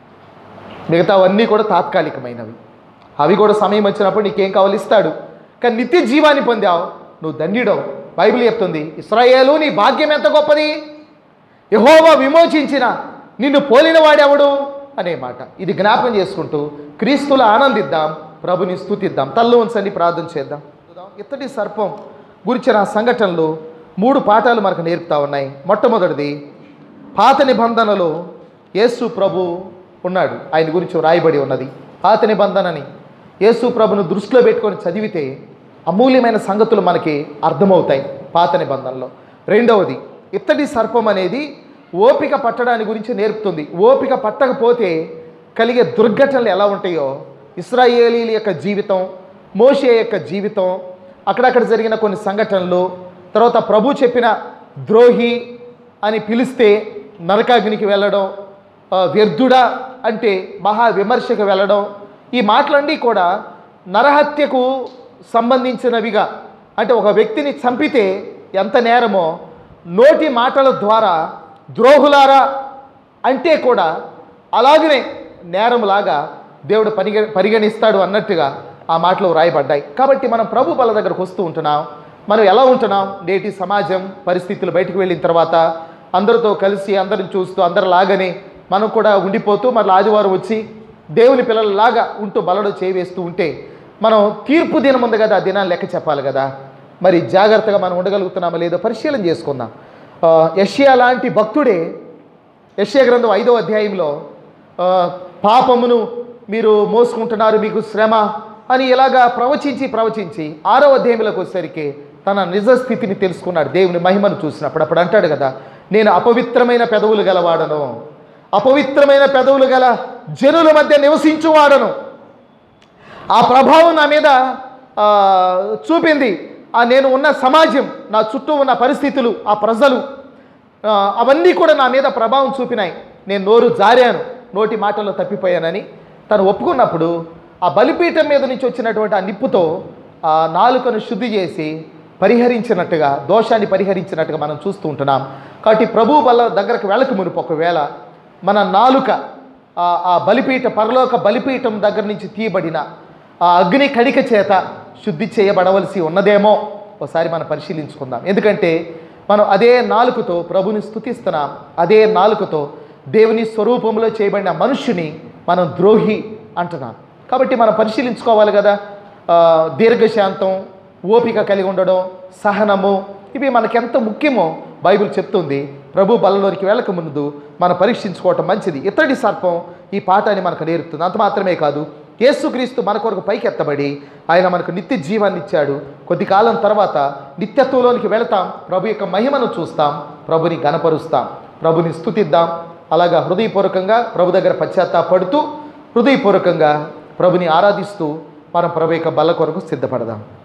మిగతావన్నీ కూడా తాత్కాలికమైనవి అవి కూడా సమయం వచ్చినప్పుడు నీకేం కావాలి ఇస్తాడు కానీ నిత్య జీవాన్ని పొందావు నువ్వు ధన్యుడవు బైబిల్ చెప్తుంది ఇస్రాయేలు నీ భాగ్యం ఎంత గొప్పది యహోవా విమోచించిన నిన్ను పోలిన వాడెవడు అనే మాట ఇది జ్ఞాపకం చేసుకుంటూ క్రీస్తులో ఆనందిద్దాం ప్రభుని స్తుతిద్దాం తల్లు ఉంచండి ప్రార్థన చేద్దాం ఇత్తడి సర్పం గురించిన సంఘటనలు మూడు పాఠాలు మనకు నేర్పుతా ఉన్నాయి మొట్టమొదటిది పాత నిబంధనలో యేసు ప్రభు ఉన్నాడు ఆయన గురించి రాయబడి ఉన్నది పాత నిబంధనని యేసు ప్రభును దృష్టిలో పెట్టుకొని చదివితే అమూల్యమైన సంగతులు మనకి అర్థమవుతాయి పాత నిబంధనలో రెండవది ఇత్తడి సర్పం అనేది ఓపిక పట్టడాన్ని గురించి నేర్పుతుంది ఓపిక పట్టకపోతే కలిగే దుర్ఘటనలు ఎలా ఉంటాయో ఇస్రాయేలీల యొక్క జీవితం మోషే యొక్క జీవితం అక్కడక్కడ జరిగిన కొన్ని సంఘటనలు తర్వాత ప్రభు చెప్పిన ద్రోహి అని పిలిస్తే నరకాగ్నికి వెళ్ళడం ఆ, వ్యర్థుడా అంటే మహా విమర్శకు వెళ్ళడం ఈ మాటలన్నీ కూడా నరహత్యకు సంబంధించినవిగా అంటే ఒక వ్యక్తిని చంపితే ఎంత నేరమో నోటి మాటల ద్వారా ద్రోహులారా అంటే కూడా అలాగనే నేరంలాగా దేవుడు పరిగ పరిగణిస్తాడు అన్నట్టుగా ఆ మాటలు వ్రాయబడ్డాయి కాబట్టి మనం ప్రభు బల దగ్గరకు వస్తూ ఉంటున్నాం మనం ఎలా ఉంటున్నాం నేటి సమాజం పరిస్థితులు బయటకు వెళ్ళిన తర్వాత అందరితో కలిసి అందరిని చూస్తూ అందరిలాగానే మనం కూడా ఉండిపోతూ మళ్ళీ ఆదివారం వచ్చి దేవుని పిల్లలలాగా ఉంటూ బలడు చేవేస్తూ ఉంటే మనం తీర్పు దినం ఉంది కదా ఆ దినాన్ని లెక్క చెప్పాలి కదా మరి జాగ్రత్తగా మనం ఉండగలుగుతున్నామా లేదో పరిశీలన చేసుకుందాం ఆ, యెషయా లాంటి భక్తుడే యెషయా గ్రంథం ఐదో అధ్యాయంలో ఆ, పాపమును మీరు మోసుకుంటున్నారు మీకు శ్రమ అని ఇలాగా ప్రవచించి ప్రవచించి ఆరో అధ్యాయంలోకి వచ్చేసరికి తన నిజ స్థితిని తెలుసుకున్నాడు దేవుని మహిమను చూసినప్పుడు అప్పుడు అంటాడు కదా నేను అపవిత్రమైన పెదవులు గలవాడను అపవిత్రమైన పెదవులు గల జనుల మధ్య నివసించువాడను ఆ ప్రభావం నా మీద ఆ, చూపింది ఆ నేను ఉన్న సమాజం నా చుట్టూ ఉన్న పరిస్థితులు ఆ ప్రజలు ఆ, అవన్నీ కూడా నా మీద ప్రభావం చూపినాయి నేను నోరు జారాను నోటి మాటల్లో తప్పిపోయానని తను ఒప్పుకున్నప్పుడు ఆ బలిపీఠం మీద నుంచి వచ్చినటువంటి ఆ నిప్పుతో ఆ నాలుకను శుద్ధి చేసి పరిహరించినట్టుగా దోషాన్ని పరిహరించినట్టుగా మనం చూస్తూ ఉంటున్నాం కాబట్టి ప్రభు వల్ల దగ్గరకు వెళ్ళక మునుపు ఒకవేళ మన నాలుక ఆ ఆ బలిపీఠ పరలోక బలిపీఠం దగ్గర నుంచి తీయబడిన ఆ అగ్ని కణిక చేత శుద్ధి చేయబడవలసి ఉన్నదేమో ఒకసారి మనం పరిశీలించుకుందాం ఎందుకంటే మనం అదే నాలుకతో ప్రభుని స్తుతిస్తున్నాం అదే నాలుకతో దేవుని స్వరూపంలో చేయబడిన మనుష్యుని మనం ద్రోహి అంటున్నాం కాబట్టి మనం పరిశీలించుకోవాలి కదా ఆ, దీర్ఘశాంతం ఓపిక కలిగి ఉండడం సహనము ఇవి మనకెంత ముఖ్యమో బైబిల్ చెప్తుంది ప్రభు బలంలోనికి వెళ్ళక ముందు మనం పరీక్షించుకోవటం మంచిది ఇతడి సర్పం ఈ పాఠాన్ని మనకు నేర్పుతుంది అంత మాత్రమే కాదు యేసుక్రీస్తు మన కొరకు పైకి ఎత్తబడి ఆయన మనకు నిత్య జీవాన్ని ఇచ్చాడు కొద్ది కాలం తర్వాత నిత్యత్వంలోనికి వెళతాం ప్రభు యొక్క మహిమను చూస్తాం ప్రభుని గనపరుస్తాం ప్రభుని స్తుతిద్దాం అలాగా హృదయపూర్వకంగా ప్రభు దగ్గర పశ్చాత్తాపడుతూ హృదయపూర్వకంగా ప్రభుని ఆరాధిస్తూ మనం ప్రభు యొక్క బల్ల కొరకు సిద్ధపడదాం